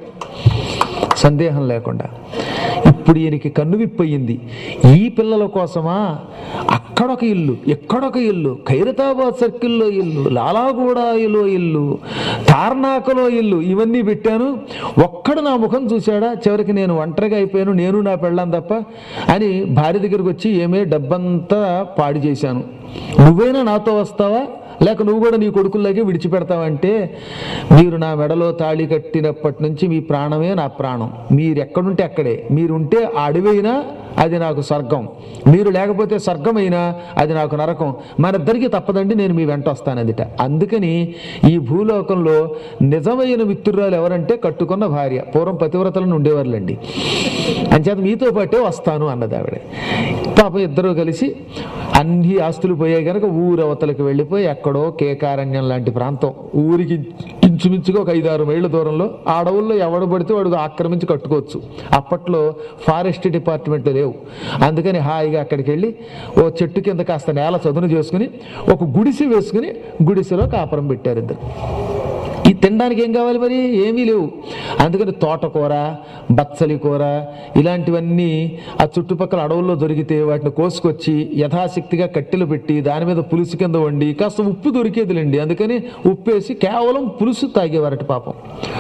Speaker 1: సందేహం లేకుండా ఇప్పుడు ఈయనకి కన్ను విప్పయింది ఈ పిల్లల కోసమా అక్కడొక ఇల్లు ఎక్కడొక ఇల్లు ఖైరతాబాద్ సర్కిల్లో ఇల్లు లాలాగూడలో ఇల్లు తార్నాకలో ఇల్లు ఇవన్నీ పెట్టాను ఒక్కడు నా ముఖం చూశాడా చివరికి నేను ఒంటరిగా అయిపోయాను నేను నా పెళ్ళాం తప్ప అని భార్య దగ్గరికి వచ్చి ఏమే డబ్బంతా పాడు చేశాను నువ్వైనా నాతో వస్తావా లేక నువ్వు కూడా నీ కొడుకుల్లాగే విడిచిపెడతావంటే మీరు నా మెడలో తాళి కట్టినప్పటి నుంచి మీ ప్రాణమే నా ప్రాణం మీరు ఎక్కడుంటే అక్కడే మీరుంటే ఆ అడవైనా అది నాకు స్వర్గం మీరు లేకపోతే స్వర్గమైనా అది నాకు నరకం మనిద్దరికీ తప్పదండి నేను మీ వెంట వస్తానదిట అందుకని ఈ భూలోకంలో నిజమైన మిత్రురాలు ఎవరంటే కట్టుకున్న భార్య పూర్వం పతివ్రతలను ఉండేవారులండి అంచేత మీతో పాటే వస్తాను అన్నది ఆవిడ పాపం ఇద్దరూ కలిసి అన్ని ఆస్తులు పోయాయి కనుక ఊరవతలకు వెళ్ళిపోయి ఎక్కడో కేకారణ్యం లాంటి ప్రాంతం ఊరికి ఇంచుమించుగా ఒక ఐదారు మైళ్ళ దూరంలో ఆ అడవుల్లో ఎవడు పడితే వాడు ఆక్రమించి కట్టుకోవచ్చు అప్పట్లో ఫారెస్ట్ డిపార్ట్మెంట్ లేవు అందుకని హాయిగా అక్కడికి వెళ్ళి ఓ చెట్టు కింద కాస్త నేల చదును చేసుకుని ఒక గుడిసె వేసుకుని గుడిసెలో కాపురం పెట్టారు ఇద్దరు ఈ తినడానికి ఏం కావాలి మరి ఏమీ లేవు అందుకని తోటకూర బచ్చలి కూర ఇలాంటివన్నీ ఆ చుట్టుపక్కల అడవుల్లో దొరికితే వాటిని కోసుకొచ్చి యథాశక్తిగా కట్టెలు పెట్టి దాని మీద పులుసు కింద వండి కాస్త ఉప్పు దొరికేదిలేండి అందుకని ఉప్పు వేసి కేవలం పులుసు తాగేవారట పాపం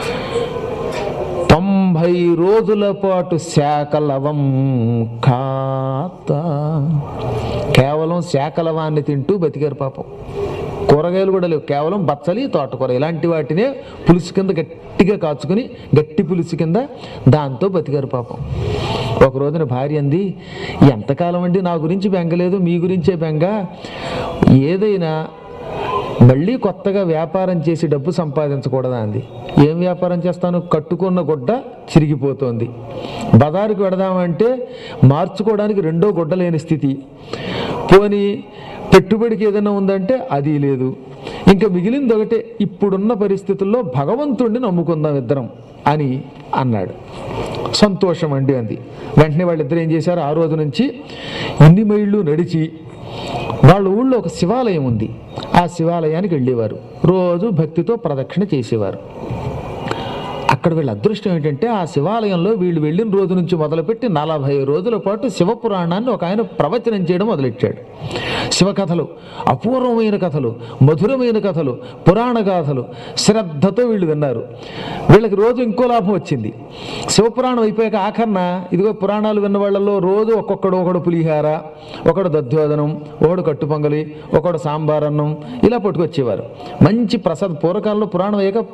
Speaker 1: తొంభై రోజుల పాటు శాకలవం ఖాత కేవలం శాకలవాన్ని తింటూ బతికారు పాపం కూరగాయలు కూడా లేవు కేవలం బచ్చలి తోటకూర ఇలాంటి వాటినే పులుసు కింద గట్టిగా కాచుకుని గట్టి పులుసు కింద దాంతో బతికారు పాపం ఒక రోజున భార్య అంది ఎంతకాలం అండి నా గురించి బెంగలేదు మీ గురించే బెంగ ఏదైనా మళ్ళీ కొత్తగా వ్యాపారం చేసి డబ్బు సంపాదించకూడదా అంది ఏం వ్యాపారం చేస్తాను కట్టుకున్న గుడ్డ చిరిగిపోతోంది బజారుకు వెడదామంటే మార్చుకోవడానికి రెండో గుడ్డ లేని స్థితి పోని పెట్టుబడికి ఏదైనా ఉందంటే అది లేదు ఇంకా మిగిలింది ఒకటే ఇప్పుడున్న పరిస్థితుల్లో భగవంతుణ్ణి నమ్ముకుందాం ఇద్దరం అని అన్నాడు సంతోషం అండి అంది వెంటనే వాళ్ళిద్దరు ఏం చేశారు ఆ రోజు నుంచి ఇన్ని మైళ్ళు నడిచి వాళ్ళ ఊళ్ళో ఒక శివాలయం ఉంది ఆ శివాలయానికి వెళ్ళేవారు రోజు భక్తితో ప్రదక్షిణ చేసేవారు అక్కడ వీళ్ళ అదృష్టం ఏంటంటే ఆ శివాలయంలో వీళ్ళు వెళ్ళిన రోజు నుంచి మొదలుపెట్టి నలభై రోజుల పాటు శివపురాణాన్ని ఒక ఆయన ప్రవచనం చేయడం మొదలెట్టాడు శివకథలు అపూర్వమైన కథలు మధురమైన కథలు పురాణ గాథలు శ్రద్ధతో వీళ్ళు విన్నారు వీళ్ళకి రోజు ఇంకో లాభం వచ్చింది శివపురాణం అయిపోయాక ఆఖరణ ఇదిగో పురాణాలు విన్న వాళ్ళలో రోజు ఒక్కొక్కడు ఒకడు పులిహార ఒకడు దధ్యోదనం ఒకడు కట్టు పొంగలి ఒకడు సాంబారన్నం ఇలా పట్టుకొచ్చేవారు మంచి ప్రసాద్ పూర్వకాలంలో పురాణం అయ్యాక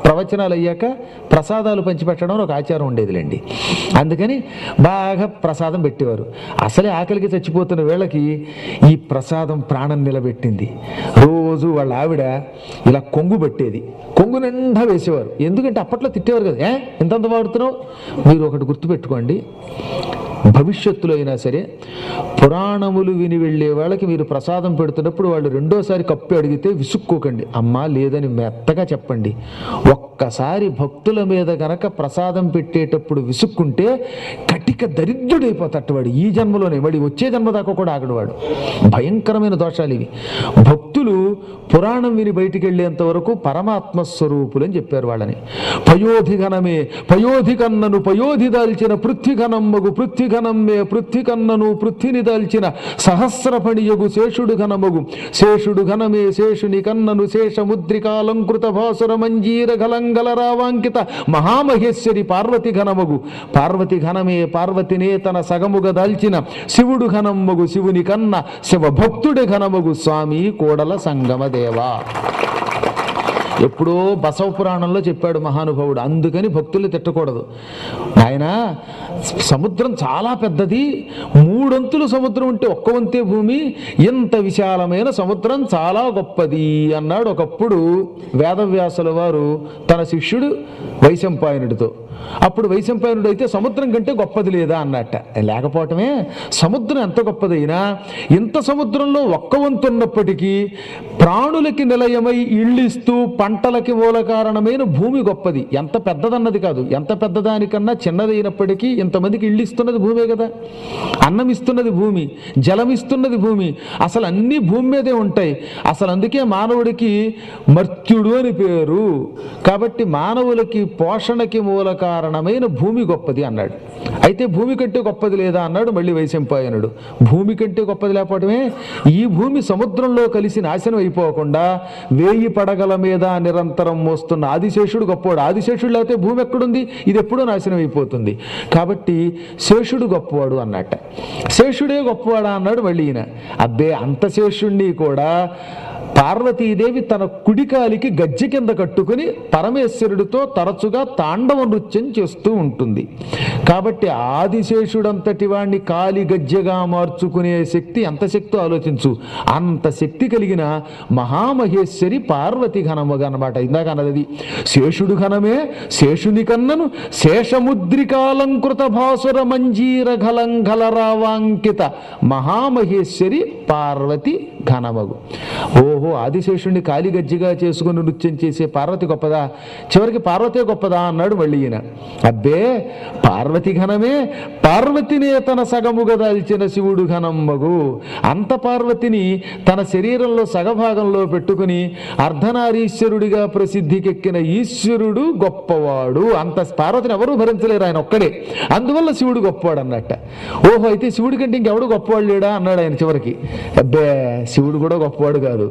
Speaker 1: ప్రవచనాలు అయ్యాక ప్రసాదాలు పంచిపెట్టడం అని ఒక ఆచారం ఉండేదిలేండి అందుకని బాగా ప్రసాదం పెట్టేవారు అసలే ఆకలికి చచ్చిపోతున్న వేళకి ఈ ప్రసాదం ప్రాణం నిలబెట్టింది రోజు వాళ్ళ ఆవిడ ఇలా కొంగు పట్టేది కొంగు నిండా వేసేవారు ఎందుకంటే అప్పట్లో తిట్టేవారు కదా ఏ ఎంతంత వాడుతున్నావు మీరు ఒకటి గుర్తుపెట్టుకోండి భవిష్యత్తులో అయినా సరే పురాణములు విని వెళ్ళే వాళ్ళకి మీరు ప్రసాదం పెడుతున్నప్పుడు వాళ్ళు రెండోసారి కప్పు అడిగితే విసుక్కోకండి అమ్మా లేదని మెత్తగా చెప్పండి ఒక్కసారి భక్తుల మీద గనక ప్రసాదం పెట్టేటప్పుడు విసుక్కుంటే కటిక దరిద్రుడైపోతట్టు వాడు ఈ జన్మలోనే వాడి వచ్చే జన్మ దాకా కూడా ఆగడువాడు భయంకరమైన దోషాలు ఇవి భక్తులు పురాణం విని బయటికి వెళ్ళేంత వరకు పరమాత్మ స్వరూపులు అని చెప్పారు వాళ్ళని పయోధి ఘనమే పయోధి కన్నను పయోధి దాల్చిన పృథ్వీ ఘనమ్మగు పృథ్వీ ఘనమ్మే పృథ్వీ కన్నను పృథ్వీని దాల్చిన సహస్రపణియగు శేషుడు ఘనమగు శేషుడు ఘనమే శేషుని కన్నను శేషముద్రికాలంకృత భాసుర మంజీర గలంగల రావాంకిత మహామహేశ్వరి పార్వతి ఘనమగు పార్వతి ఘనమే పార్వతినే తన సగముగ దాల్చిన శివుడు ఘనమ్మగు శివుని కన్న శివ భక్తుడి ఘనమగు స్వామి కోడల సంగమదేవా ఎప్పుడో బసవ పురాణంలో చెప్పాడు మహానుభావుడు అందుకని భక్తులు తిట్టకూడదు ఆయన సముద్రం చాలా పెద్దది మూడొంతులు సముద్రం ఉంటే ఒక్క వంతే భూమి ఇంత విశాలమైన సముద్రం చాలా గొప్పది అన్నాడు ఒకప్పుడు వేదవ్యాసుల వారు తన శిష్యుడు వైశంపాయనుడితో అప్పుడు వైశంపాయనుడు అయితే సముద్రం కంటే గొప్పది లేదా అన్నట్ట లేకపోవటమే సముద్రం ఎంత గొప్పదైనా ఇంత సముద్రంలో ఒక్క వంతు ఉన్నప్పటికీ ప్రాణులకి నిలయమై ఇళ్ళిస్తూ పంటలకి మూల కారణమైన భూమి గొప్పది ఎంత పెద్దదన్నది కాదు ఎంత పెద్దదానికన్నా చిన్నదైనప్పటికీ ఇంతమందికి ఇళ్ళు ఇస్తున్నది భూమే కదా అన్నం ఇస్తున్నది భూమి జలం ఇస్తున్నది భూమి అసలు అన్ని భూమి మీదే ఉంటాయి అసలు అందుకే మానవుడికి మర్త్యుడు అని పేరు కాబట్టి మానవులకి పోషణకి మూల కారణమైన భూమి గొప్పది అన్నాడు అయితే భూమి కంటే గొప్పది లేదా అన్నాడు మళ్ళీ వైశంపాయనుడు భూమి కంటే గొప్పది లేకపోవడమే ఈ భూమి సముద్రంలో కలిసి నాశనం అయిపోకుండా వేయి పడగల మీద నిరంతరం మోస్తున్న ఆదిశేషుడు గొప్పవాడు ఆదిశేషుడు లేకపోతే భూమి ఎక్కడుంది ఇది ఎప్పుడో నాశనం అయిపోతుంది కాబట్టి శేషుడు గొప్పవాడు అన్నట్ట శేషుడే గొప్పవాడా అన్నాడు మళ్ళీ ఈయన అబ్బే అంత శేషుణ్ణి కూడా పార్వతీదేవి తన కుడికాలికి గజ్జె కింద కట్టుకుని పరమేశ్వరుడితో తరచుగా తాండవ నృత్యం చేస్తూ ఉంటుంది కాబట్టి ఆదిశేషుడంతటి వాణ్ణి కాలి గజ్జెగా మార్చుకునే శక్తి ఎంత శక్తో ఆలోచించు అంత శక్తి కలిగిన మహామహేశ్వరి పార్వతి ఘనముగా అనమాట ఇందాక అన్నది శేషుడు ఘనమే శేషుని కన్నను శేషముద్రికాలంకృత భాసుర మంజీర ఘలంఘలరావాంకిత మహామహేశ్వరి పార్వతి ఘనమగు ఓహో ఆదిశేషుణ్ణి కాలి గజ్జిగా చేసుకుని నృత్యం చేసే పార్వతి గొప్పదా చివరికి పార్వతే గొప్పదా అన్నాడు మళ్ళీ ఈయన అబ్బే పార్వతి ఘనమే పార్వతినే తన సగముగా దాల్చిన శివుడు ఘనమ్మగు అంత పార్వతిని తన శరీరంలో సగభాగంలో పెట్టుకుని అర్ధనారీశ్వరుడిగా ప్రసిద్ధికెక్కిన ఈశ్వరుడు గొప్పవాడు అంత పార్వతిని ఎవరూ భరించలేరు ఆయన ఒక్కడే అందువల్ల శివుడు గొప్పవాడు అన్నట్ట ఓహో అయితే శివుడి కంటే ఇంకెవడు గొప్పవాడు లేడా అన్నాడు ఆయన చివరికి అబ్బే శివుడు కూడా గొప్పవాడు కాదు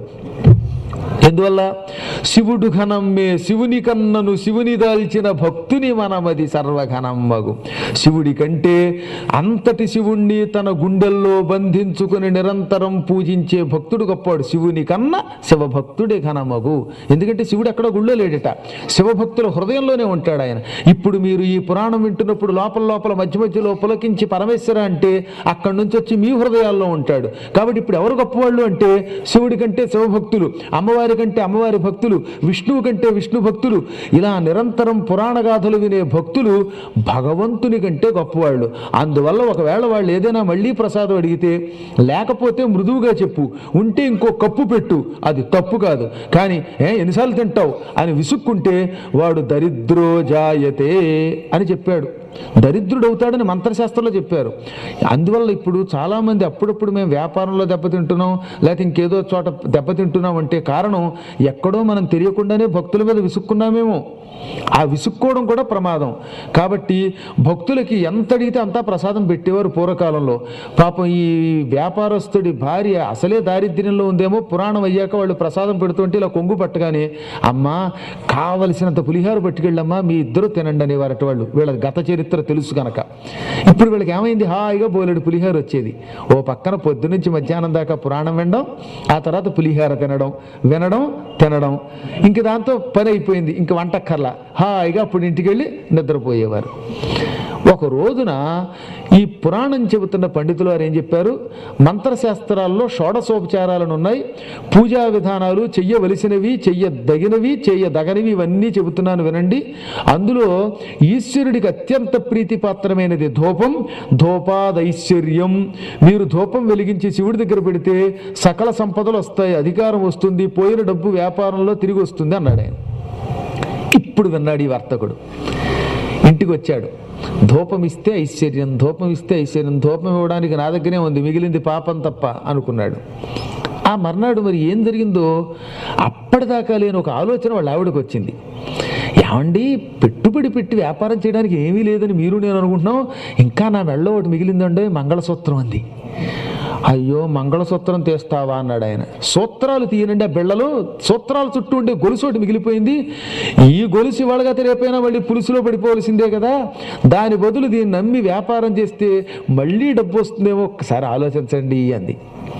Speaker 1: ఎందువల్ల శివుడు ఘనమ్మే శివుని కన్నను శివుని దాల్చిన భక్తుని మనమది సర్వఘనమ్మగు శివుడి కంటే అంతటి శివుణ్ణి తన గుండెల్లో బంధించుకుని నిరంతరం పూజించే భక్తుడు గొప్పవాడు శివుని కన్న శివభక్తుడే ఘనమగు ఎందుకంటే శివుడు ఎక్కడో గుళ్ళో లేడట శివభక్తుల హృదయంలోనే ఉంటాడు ఆయన ఇప్పుడు మీరు ఈ పురాణం వింటున్నప్పుడు లోపల లోపల మధ్య మధ్యలో పులకించి పరమేశ్వర అంటే అక్కడి నుంచి వచ్చి మీ హృదయాల్లో ఉంటాడు కాబట్టి ఇప్పుడు ఎవరు గొప్పవాళ్ళు అంటే శివుడి కంటే శివభక్తులు అమ్మవారి కంటే అమ్మవారి భక్తులు విష్ణువు కంటే విష్ణు భక్తులు ఇలా నిరంతరం పురాణ గాథలు వినే భక్తులు భగవంతుని కంటే గొప్పవాళ్ళు అందువల్ల ఒకవేళ వాళ్ళు ఏదైనా మళ్ళీ ప్రసాదం అడిగితే లేకపోతే మృదువుగా చెప్పు ఉంటే ఇంకో కప్పు పెట్టు అది తప్పు కాదు కానీ ఏ ఎన్నిసార్లు తింటావు అని విసుక్కుంటే వాడు దరిద్రో జాయతే అని చెప్పాడు దరిద్రుడవుతాడని మంత్రశాస్త్రంలో చెప్పారు అందువల్ల ఇప్పుడు చాలామంది అప్పుడప్పుడు మేము వ్యాపారంలో దెబ్బతింటున్నాం లేకపోతే ఇంకేదో చోట దెబ్బతింటున్నాం అంటే కారణం ఎక్కడో మనం తెలియకుండానే భక్తుల మీద విసుక్కున్నామేమో ఆ విసుక్కోవడం కూడా ప్రమాదం కాబట్టి భక్తులకి ఎంత అడిగితే అంతా ప్రసాదం పెట్టేవారు పూర్వకాలంలో పాపం ఈ వ్యాపారస్తుడి భార్య అసలే దారిద్ర్యంలో ఉందేమో పురాణం అయ్యాక వాళ్ళు ప్రసాదం పెడుతుంటే ఇలా కొంగు పట్టగానే అమ్మా కావలసినంత పులిహార పట్టుకెళ్ళమ్మా మీ ఇద్దరు తినండి అనేవారట వాళ్ళు వీళ్ళ గత చరిత్ర చరిత్ర తెలుసు కనుక ఇప్పుడు వీళ్ళకి ఏమైంది హాయిగా బోలెడు పులిహార వచ్చేది ఓ పక్కన పొద్దునుంచి మధ్యాహ్నం దాకా పురాణం వినడం ఆ తర్వాత పులిహార తినడం వినడం తినడం ఇంక దాంతో పని అయిపోయింది ఇంక వంటక్కర్లా హాయిగా అప్పుడు ఇంటికి వెళ్ళి నిద్రపోయేవారు ఒక రోజున ఈ పురాణం చెబుతున్న పండితులు వారు ఏం చెప్పారు మంత్రశాస్త్రాల్లో షోడశోపచారాలను ఉన్నాయి పూజా విధానాలు చెయ్యవలసినవి చెయ్యదగినవి చెయ్యదగనివి ఇవన్నీ చెబుతున్నాను వినండి అందులో ఈశ్వరుడికి అత్యంత ప్రీతిపాత్రమైనది ధూపం ధూపాదైశ్వర్యం మీరు ధూపం వెలిగించి శివుడి దగ్గర పెడితే సకల సంపదలు వస్తాయి అధికారం వస్తుంది పోయిన డబ్బు వ్యాపారంలో తిరిగి వస్తుంది అన్నాడు ఆయన ఇప్పుడు విన్నాడు ఈ వర్తకుడు ఇంటికి వచ్చాడు ధూపం ఇస్తే ఐశ్వర్యం ధూపం ఇస్తే ఐశ్వర్యం ధూపం ఇవ్వడానికి నా దగ్గరే ఉంది మిగిలింది పాపం తప్ప అనుకున్నాడు ఆ మర్నాడు మరి ఏం జరిగిందో అప్పటిదాకా లేని ఒక ఆలోచన వాళ్ళ ఆవిడకి వచ్చింది ఏమండి పెట్టుబడి పెట్టి వ్యాపారం చేయడానికి ఏమీ లేదని మీరు నేను అనుకుంటున్నాం ఇంకా నా మెళ్ళో ఒకటి మిగిలిందండి మంగళసూత్రం అంది అయ్యో మంగళసూత్రం తీస్తావా అన్నాడు ఆయన సూత్రాలు తీయనండి ఆ బిళ్ళలు సూత్రాల చుట్టూ ఉండే గొలుసు ఒకటి మిగిలిపోయింది ఈ గొలుసు ఇవాళగా రేపైనా మళ్ళీ పులుసులో పడిపోవలసిందే కదా దాని బదులు దీన్ని నమ్మి వ్యాపారం చేస్తే మళ్ళీ డబ్బు వస్తుందేమో ఒక్కసారి ఆలోచించండి అంది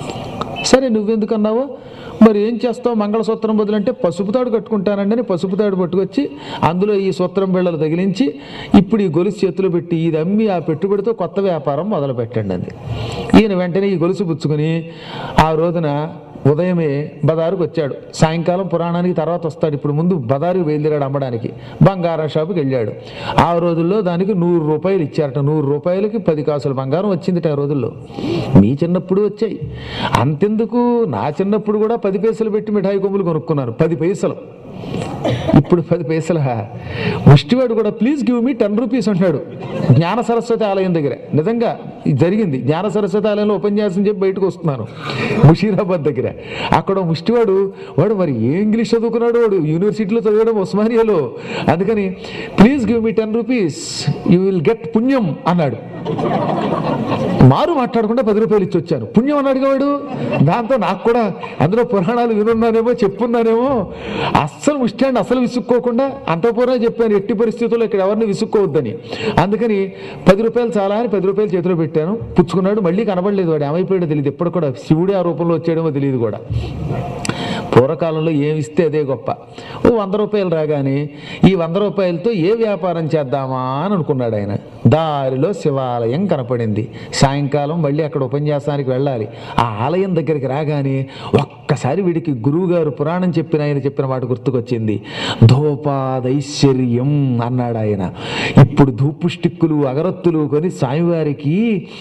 Speaker 1: సరే నువ్వెందుకు అన్నావు మరి ఏం చేస్తావు మంగళసూత్రం బదులంటే పసుపు తాడు కట్టుకుంటానండి అని పసుపు తాడు పట్టుకొచ్చి అందులో ఈ సూత్రం బిళ్ళలు తగిలించి ఇప్పుడు ఈ గొలుసు చేతిలో పెట్టి ఇది అమ్మి ఆ పెట్టుబడితో కొత్త వ్యాపారం మొదలు పెట్టండి అంది ఈయన వెంటనే ఈ గొలుసు పుచ్చుకొని ఆ రోజున ఉదయమే బజారుకు వచ్చాడు సాయంకాలం పురాణానికి తర్వాత వస్తాడు ఇప్పుడు ముందు బజారుకు బయలుదేరాడు అమ్మడానికి బంగారం షాపుకి వెళ్ళాడు ఆ రోజుల్లో దానికి నూరు రూపాయలు ఇచ్చారట నూరు రూపాయలకి పది కాసుల బంగారం వచ్చిందిట ఆ రోజుల్లో మీ చిన్నప్పుడు వచ్చాయి అంతెందుకు నా చిన్నప్పుడు కూడా పది పైసలు పెట్టి మిఠాయి కొమ్ములు కొనుక్కున్నాను పది పైసలు ఇప్పుడు పది పైసల ముష్టివాడు కూడా please give me ten rupees అంటాడు జ్ఞాన సరస్వతి ఆలయం దగ్గర నిజంగా ఇది జరిగింది జ్ఞాన సరస్వతి ఆలయంలో ఉపన్యాసం చెప్పి బయటకు వస్తున్నాను ముషీరాబాద్ దగ్గర అక్కడ ఓ ముష్టివాడు వాడు మరి ఏ ఇంగ్లీష్ చదువుకున్నాడు వాడు యూనివర్సిటీలో చదివడం ఉస్మానియాలో అందుకని please give me ten rupees you will get పుణ్యం అన్నాడు మారు మాట్లాడకుండా పది రూపాయలు ఇచ్చి వచ్చాను పుణ్యం అని అడిగేవాడు దాంతో నాకు కూడా అందులో పురాణాలు వినున్నానేమో చెప్పున్నానేమో అస్సలు ముష్టాండి అసలు విసుక్కోకుండా అంత పూర్వం చెప్పాను ఎట్టి పరిస్థితుల్లో ఇక్కడ ఎవరిని విసుక్కోవద్దని అందుకని పది రూపాయలు చాలా అని పది రూపాయలు చేతిలో పెట్టాను పుచ్చుకున్నాడు మళ్ళీ కనబడలేదు వాడు ఏమైపోయాడో తెలియదు ఎప్పుడు కూడా శివుడే ఆ రూపంలో వచ్చాడేమో తెలియదు కూడా పూర్వకాలంలో ఏమి ఇస్తే అదే గొప్ప ఓ వంద రూపాయలు రాగానే ఈ వంద రూపాయలతో ఏ వ్యాపారం చేద్దామా అని అనుకున్నాడు ఆయన దారిలో శివాలయం కనపడింది సాయంకాలం మళ్ళీ అక్కడ ఉపన్యాసానికి వెళ్ళాలి ఆ ఆలయం దగ్గరికి రాగానే ఒక్కసారి వీడికి గురువుగారు పురాణం చెప్పిన ఆయన చెప్పిన మాట గుర్తుకొచ్చింది ధూపాదైశ్వర్యం అన్నాడు ఆయన ఇప్పుడు ధూపు స్టిక్కులు అగరత్తులు కొని స్వామివారికి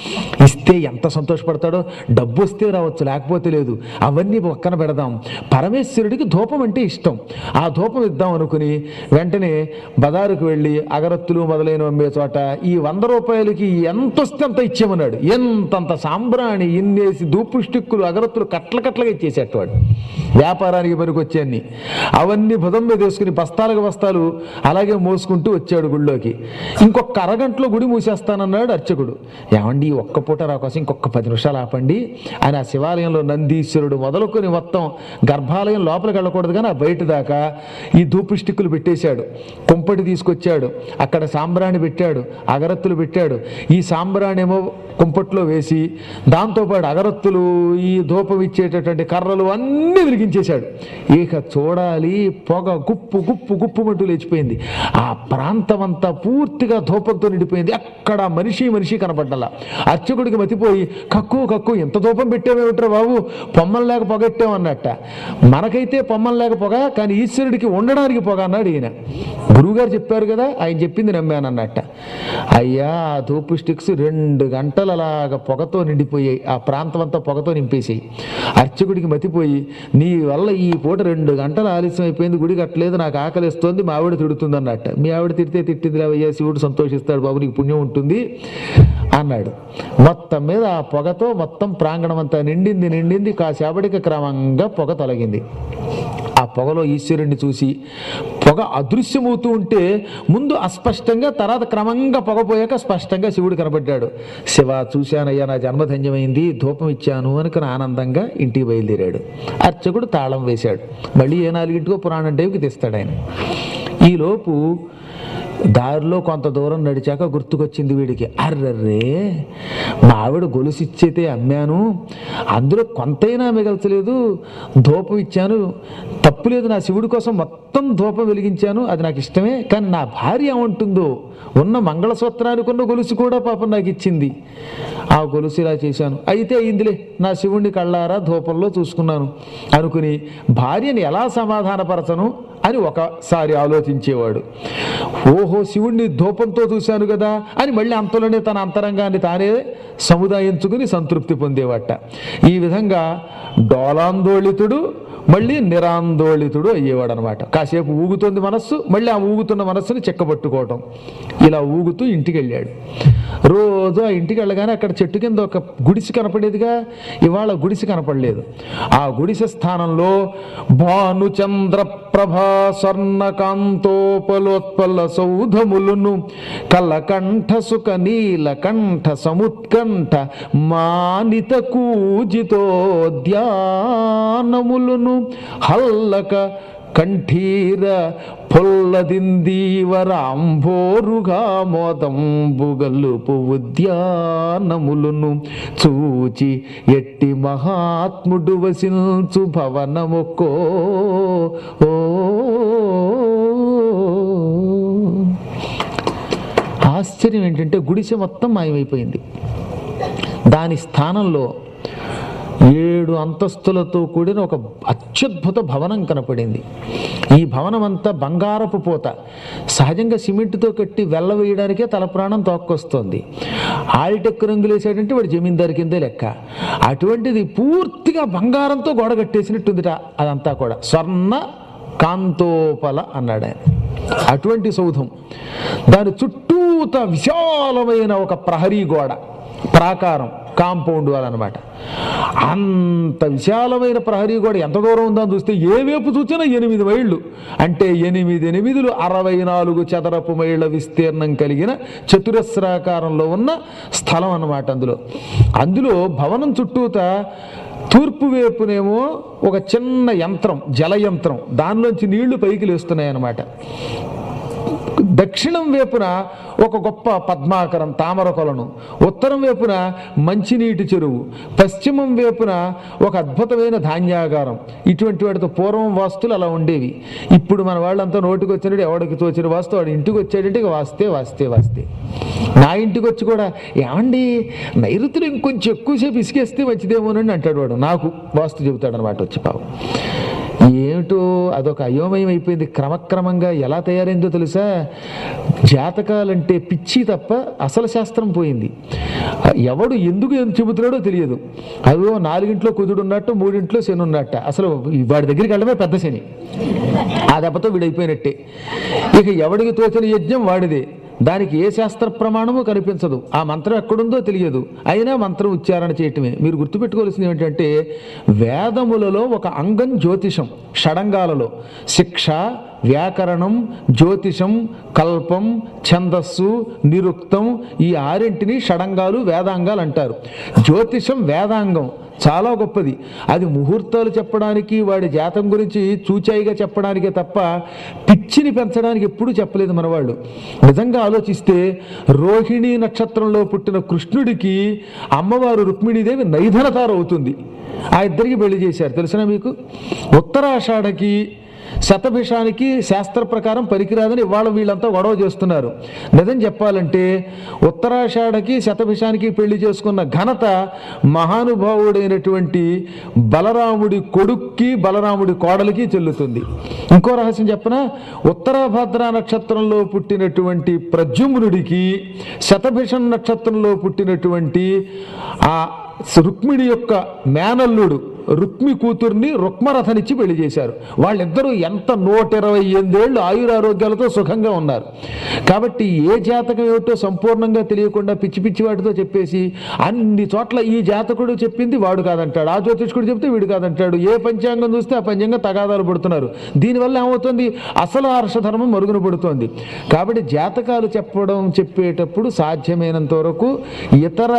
Speaker 1: ఇస్తే ఎంత సంతోషపడతాడో డబ్బు వస్తే రావచ్చు లేకపోతే లేదు అవన్నీ పక్కన పెడదాం పరమేశ్వరుడికి ధూపం అంటే ఇష్టం ఆ ధూపం ఇద్దాం అనుకుని వెంటనే బజారుకు వెళ్ళి అగరత్తులు మొదలైన అమ్మే చోట ఈ వంద రూపాయలకి ఎంత వస్తే అంత ఇచ్చేమన్నాడు ఎంతంత సాంబ్రాణి ఇన్నేసి ధూపు స్టిక్కులు అగరత్తులు కట్ల కట్లగా ఇచ్చేసేటవాడు వ్యాపారానికి పనికొచ్చాన్ని అవన్నీ భుజం మీద వేసుకుని బస్తాలకు బస్తాలు అలాగే మోసుకుంటూ వచ్చాడు గుళ్ళోకి ఇంకొక అరగంటలో గుడి మూసేస్తానన్నాడు అర్చకుడు ఏమండి ఈ ఒక్క పూట రా కోసం ఇంకొక పది నిమిషాలు ఆపండి అని ఆ శివాలయంలో నందీశ్వరుడు మొదలుకొని మొత్తం గర్భాలయం లోపలికి వెళ్ళకూడదు కానీ ఆ బయట దాకా ఈ ధూపు స్టిక్కులు పెట్టేశాడు కుంపటి తీసుకొచ్చాడు అక్కడ సాంబ్రాణి పెట్టాడు అగరత్తులు పెట్టాడు ఈ సాంబ్రాణి ఏమో కుంపట్లో వేసి దాంతోపాటు అగరత్తులు ఈ ధూపం ఇచ్చేటటువంటి కర్రలు అన్నీ వెలిగించేశాడు ఇక చూడాలి పొగ గుప్పు గుప్పు గుప్పు మంటూ లేచిపోయింది ఆ ప్రాంతం అంతా పూర్తిగా ధూపంతో నిండిపోయింది అక్కడ మనిషి మనిషి కనపడ్డలా అర్చకుడికి మతిపోయి కక్కు కక్కు ఎంత ధూపం పెట్టామేమిట్రా బాబు పొమ్మలు లేక పొగట్టామన్నట్ట మనకైతే పొమ్మలు లేక పొగ కానీ ఈశ్వరుడికి ఉండడానికి పొగ అన్నాడు ఈయన గురువుగారు చెప్పారు కదా ఆయన చెప్పింది నమ్మానన్నట్ట అయ్యా ఆ ధూపు స్టిక్స్ రెండు గంటలు అలాగ పొగతో నిండిపోయాయి ఆ ప్రాంతం అంతా పొగతో నింపేసాయి అర్చకుడికి మతిపోయి నీ వల్ల ఈ పూట రెండు గంటలు ఆలస్యం అయిపోయింది గుడి కట్టలేదు నాకు ఆకలిస్తోంది మా ఆవిడ తిడుతుంది అన్నట్ట మీ ఆవిడ తిడితే తిట్టింది లేవయ్యా శివుడు సంతోషిస్తాడు బాబు నీకు పుణ్యం ఉంటుంది అన్నాడు మొత్తం మీద ఆ పొగతో మొత్తం ప్రాంగణం అంతా నిండింది నిండింది కాసేపటికి క్రమంగా పొగ తొలగింది ఆ పొగలో ఈశ్వరుణ్ణి చూసి పొగ అదృశ్యమవుతూ ఉంటే ముందు అస్పష్టంగా తర్వాత క్రమంగా పొగ పోయాక స్పష్టంగా శివుడు కనబడ్డాడు శివ చూశానయ్యా నా జన్మధన్యమైంది ధూపం ఇచ్చాను అనుకుని ఆనందంగా ఇంటికి బయలుదేరాడు అర్చకుడు తాళం వేశాడు మళ్ళీ ఏ నాలుగింటికో పురాణం టైంకి తెస్తాడు ఆయన ఈలోపు దారిలో కొంత దూరం నడిచాక గుర్తుకొచ్చింది వీడికి అర్రర్రే మా ఆవిడ గొలుసు ఇచ్చేతే అమ్మాను అందులో కొంతైనా మిగల్చలేదు ధూపం ఇచ్చాను తప్పులేదు నా శివుడి కోసం మొత్తం ధూపం వెలిగించాను అది నాకు ఇష్టమే కానీ నా భార్య ఏమంటుందో ఉన్న మంగళసూత్రానికి ఉన్న గొలుసు కూడా పాపం నాకు ఇచ్చింది ఆ గొలుసు ఇలా చేశాను అయితే అయిందిలే నా శివుణ్ణి కళ్ళారా ధూపంలో చూసుకున్నాను అనుకుని భార్యని ఎలా సమాధానపరచను అని ఒకసారి ఆలోచించేవాడు ఓహో శివుణ్ణి ధూపంతో చూశాను కదా అని మళ్ళీ అంతలోనే తన అంతరంగాన్ని తానే సముదాయించుకుని సంతృప్తి పొందేవాట ఈ విధంగా డోలాందోళితుడు మళ్ళీ నిరాందోళితుడు అయ్యేవాడు అనమాట కాసేపు ఊగుతుంది మనస్సు మళ్ళీ ఆ ఊగుతున్న మనస్సుని చెక్కబట్టుకోవటం ఇలా ఊగుతూ ఇంటికి వెళ్ళాడు రోజు ఆ ఇంటికి వెళ్ళగానే అక్కడ చెట్టు కింద ఒక గుడిసి కనపడేదిగా ఇవాళ గుడిసి కనపడలేదు ఆ గుడిసె స్థానంలో భానుచంద్ర ప్రభా స్వర్ణకాంతోపలోత్పల సౌధములును కలకంఠ సుఖ నీలకంఠ సముత్కంఠ మానిత కూజితోద్యానములును హల్లక కంఠీర పొల్లదిందీవరాంభోరుగా మోదంబుగలుపు ఉద్యానములును చూచి ఎట్టి మహాత్ముడు వసించు భవనముకో ఓ ఆశ్చర్యం ఏంటంటే గుడిసె మొత్తం మాయమైపోయింది దాని స్థానంలో ఏడు అంతస్తులతో కూడిన ఒక అత్యద్భుత భవనం కనపడింది ఈ భవనం అంతా బంగారపు పూత సహజంగా సిమెంట్తో కట్టి వెల్ల వేయడానికే తల ప్రాణం తోక్కొస్తుంది ఆల్టెక్ రంగులు వేసాడంటే వాడు జమీందారు కిందే లెక్క అటువంటిది పూర్తిగా బంగారంతో గోడ కట్టేసినట్టుందిట అదంతా కూడా స్వర్ణ కాంతోపల అన్నాడు ఆయన అటువంటి సౌధం దాని చుట్టూత విశాలమైన ఒక ప్రహరీ గోడ ప్రాకారం కాంపౌండ్ వాల్ అనమాట అంత విశాలమైన ప్రహరీ గోడ ఎంత దూరం ఉందో అని చూస్తే ఏ వైపు చూసినా ఎనిమిది మైళ్ళు అంటే ఎనిమిది ఎనిమిదిలు అరవై నాలుగు చదరపు మైళ్ళ విస్తీర్ణం కలిగిన చతురస్రాకారంలో ఉన్న స్థలం అన్నమాట అందులో అందులో భవనం చుట్టూత తూర్పు వైపునేమో ఒక చిన్న యంత్రం జల యంత్రం దానిలోంచి నీళ్లు పైకి లేస్తున్నాయి అన్నమాట దక్షిణం వైపున ఒక గొప్ప పద్మాకరం తామర కొలను ఉత్తరం వైపున మంచినీటి చెరువు పశ్చిమం వైపున ఒక అద్భుతమైన ధాన్యాగారం ఇటువంటి వాటితో పూర్వం వాస్తులు అలా ఉండేవి ఇప్పుడు మన వాళ్ళంతా నోటికి వచ్చినట్టు ఎవడికి తోచిన వాస్తు వాడు ఇంటికి వచ్చాడంటే ఇక వాస్తే వాస్తే వాస్తే నా ఇంటికి వచ్చి కూడా ఏమండి నైరుతులు ఇంకొంచెం ఎక్కువసేపు ఇసుకేస్తే మంచిదేమోనని అంటాడు వాడు నాకు వాస్తు చెబుతాడు అనమాట వచ్చి పావు ఏమిటో అదొక అయోమయం అయిపోయింది క్రమక్రమంగా ఎలా తయారైందో తెలుసా జాతకాలంటే పిచ్చి తప్ప అసలు శాస్త్రం పోయింది ఎవడు ఎందుకు ఎందుకు చెబుతున్నాడో తెలియదు అదో నాలుగింట్లో కుదుడు ఉన్నట్టు మూడింట్లో శని ఉన్నట్ట అసలు వాడి దగ్గరికి వెళ్ళడమే పెద్ద శని ఆ దెబ్బతో వీడైపోయినట్టే ఇక ఎవడికి తోచిన యజ్ఞం వాడిదే దానికి ఏ శాస్త్ర ప్రమాణము కనిపించదు ఆ మంత్రం ఎక్కడుందో తెలియదు అయినా మంత్రం ఉచ్చారణ చేయటమే మీరు గుర్తుపెట్టుకోవాల్సింది ఏమిటంటే వేదములలో ఒక అంగం జ్యోతిషం షడంగాలలో శిక్ష వ్యాకరణం జ్యోతిషం కల్పం ఛందస్సు నిరుక్తం ఈ ఆరింటిని షడంగాలు వేదాంగాలు అంటారు జ్యోతిషం వేదాంగం చాలా గొప్పది అది ముహూర్తాలు చెప్పడానికి వాడి జాతం గురించి చూచాయిగా చెప్పడానికే తప్ప పిచ్చిని పెంచడానికి ఎప్పుడూ చెప్పలేదు మన వాళ్ళు నిజంగా ఆలోచిస్తే రోహిణీ నక్షత్రంలో పుట్టిన కృష్ణుడికి అమ్మవారు రుక్మిణీదేవి నైధనతార అవుతుంది ఆ ఇద్దరికి పెళ్లి చేశారు తెలిసిన మీకు ఉత్తరాషాఢకి శతభిషానికి శాస్త్ర ప్రకారం పనికిరాదని ఇవాళ వీళ్ళంతా గొడవ చేస్తున్నారు నిజం చెప్పాలంటే ఉత్తరాషాఢకి శతభిషానికి పెళ్లి చేసుకున్న ఘనత మహానుభావుడైనటువంటి బలరాముడి కొడుక్కి బలరాముడి కోడలికి చెల్లుతుంది ఇంకో రహస్యం చెప్పన ఉత్తరాభద్ర నక్షత్రంలో పుట్టినటువంటి ప్రద్యుమ్నుడికి శతభిషం నక్షత్రంలో పుట్టినటువంటి ఆ రుక్మిణి యొక్క మేనల్లుడు రుక్మి కూతుర్ని రుక్మరథనిచ్చి పెళ్లి చేశారు వాళ్ళిద్దరూ ఎంత నూట ఇరవై ఎనిమిదేళ్ళు ఆయురారోగ్యాలతో సుఖంగా ఉన్నారు కాబట్టి ఏ జాతకం ఏమిటో సంపూర్ణంగా తెలియకుండా పిచ్చి పిచ్చి వాటితో చెప్పేసి అన్ని చోట్ల ఈ జాతకుడు చెప్పింది వాడు కాదంటాడు ఆ జ్యోతిష్కుడు చెప్తే వీడు కాదంటాడు ఏ పంచాంగం చూస్తే ఆ పంచాంగం తగాదాలు పడుతున్నారు దీనివల్ల ఏమవుతుంది అసలు హర్షధర్మం మరుగున పడుతోంది కాబట్టి జాతకాలు చెప్పడం చెప్పేటప్పుడు సాధ్యమైనంత వరకు ఇతర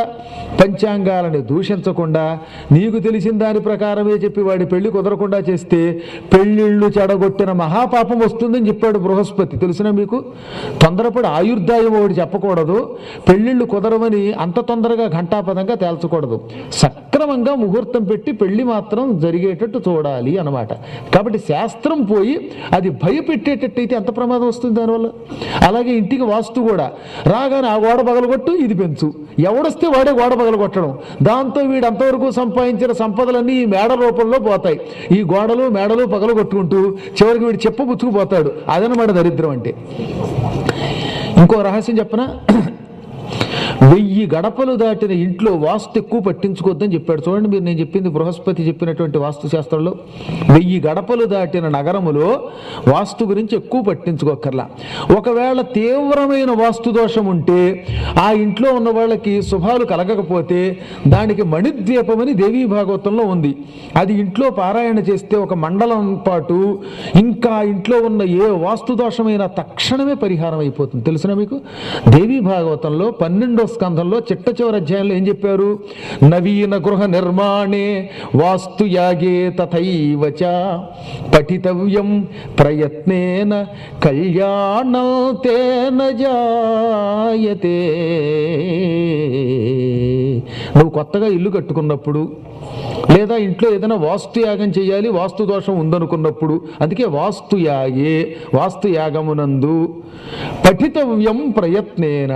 Speaker 1: పంచాంగాలని దూషించకుండా నీకు తెలిసిన దాని ప్రకారమే చెప్పి వాడి పెళ్లి కుదరకుండా చేస్తే పెళ్ళిళ్ళు చెడగొట్టిన మహాపాపం వస్తుందని చెప్పాడు బృహస్పతి తెలిసిన మీకు తొందరపడి ఆయుర్దాయం ఒకటి చెప్పకూడదు పెళ్ళిళ్ళు కుదరవని అంత తొందరగా ఘంటాపదంగా తేల్చకూడదు సక్రమంగా ముహూర్తం పెట్టి పెళ్లి మాత్రం జరిగేటట్టు చూడాలి అన్నమాట కాబట్టి శాస్త్రం పోయి అది భయపెట్టేటట్టు అయితే ఎంత ప్రమాదం వస్తుంది దానివల్ల అలాగే ఇంటికి వాస్తు కూడా రాగానే ఆ గోడ పగలగొట్టు ఇది పెంచు ఎవడొస్తే వాడే గోడ పగలగొట్టడం దాంతో వీడు అంతవరకు సంపాదించిన సంపదలన్నీ ఈ మేడ రూపంలో పోతాయి ఈ గోడలు మేడలు పగలగొట్టుకుంటూ చివరికి వీడు చెప్ప పుచ్చుకుపోతాడు అదనమాట దరిద్రం అంటే ఇంకో రహస్యం చెప్పనా వెయ్యి గడపలు దాటిన ఇంట్లో వాస్తు ఎక్కువ పట్టించుకోవద్దని చెప్పాడు చూడండి మీరు నేను చెప్పింది బృహస్పతి చెప్పినటువంటి వాస్తు శాస్త్రంలో వెయ్యి గడపలు దాటిన నగరములో వాస్తు గురించి ఎక్కువ పట్టించుకోకర్లా ఒకవేళ తీవ్రమైన వాస్తు దోషం ఉంటే ఆ ఇంట్లో ఉన్న వాళ్ళకి శుభాలు కలగకపోతే దానికి మణిద్వీపమని దేవీ భాగవతంలో ఉంది అది ఇంట్లో పారాయణ చేస్తే ఒక మండలం పాటు ఇంకా ఇంట్లో ఉన్న ఏ వాస్తు దోషమైనా తక్షణమే పరిహారం అయిపోతుంది తెలుసునా మీకు దేవీ భాగవతంలో పన్నెండో స్కంధంలో చిట్ట చివరి అధ్యాయంలో ఏం చెప్పారు నవీన గృహ నిర్మాణే వాస్తు యాగే తథైవ చ పఠితవ్యం ప్రయత్నేన కళ్యాణం తేన జాయతే నువ్వు కొత్తగా ఇల్లు కట్టుకున్నప్పుడు లేదా ఇంట్లో ఏదైనా వాస్తు యాగం చేయాలి వాస్తు దోషం ఉందనుకున్నప్పుడు అందుకే వాస్తు యాగే వాస్తు యాగమునందు పఠితవ్యం ప్రయత్నేన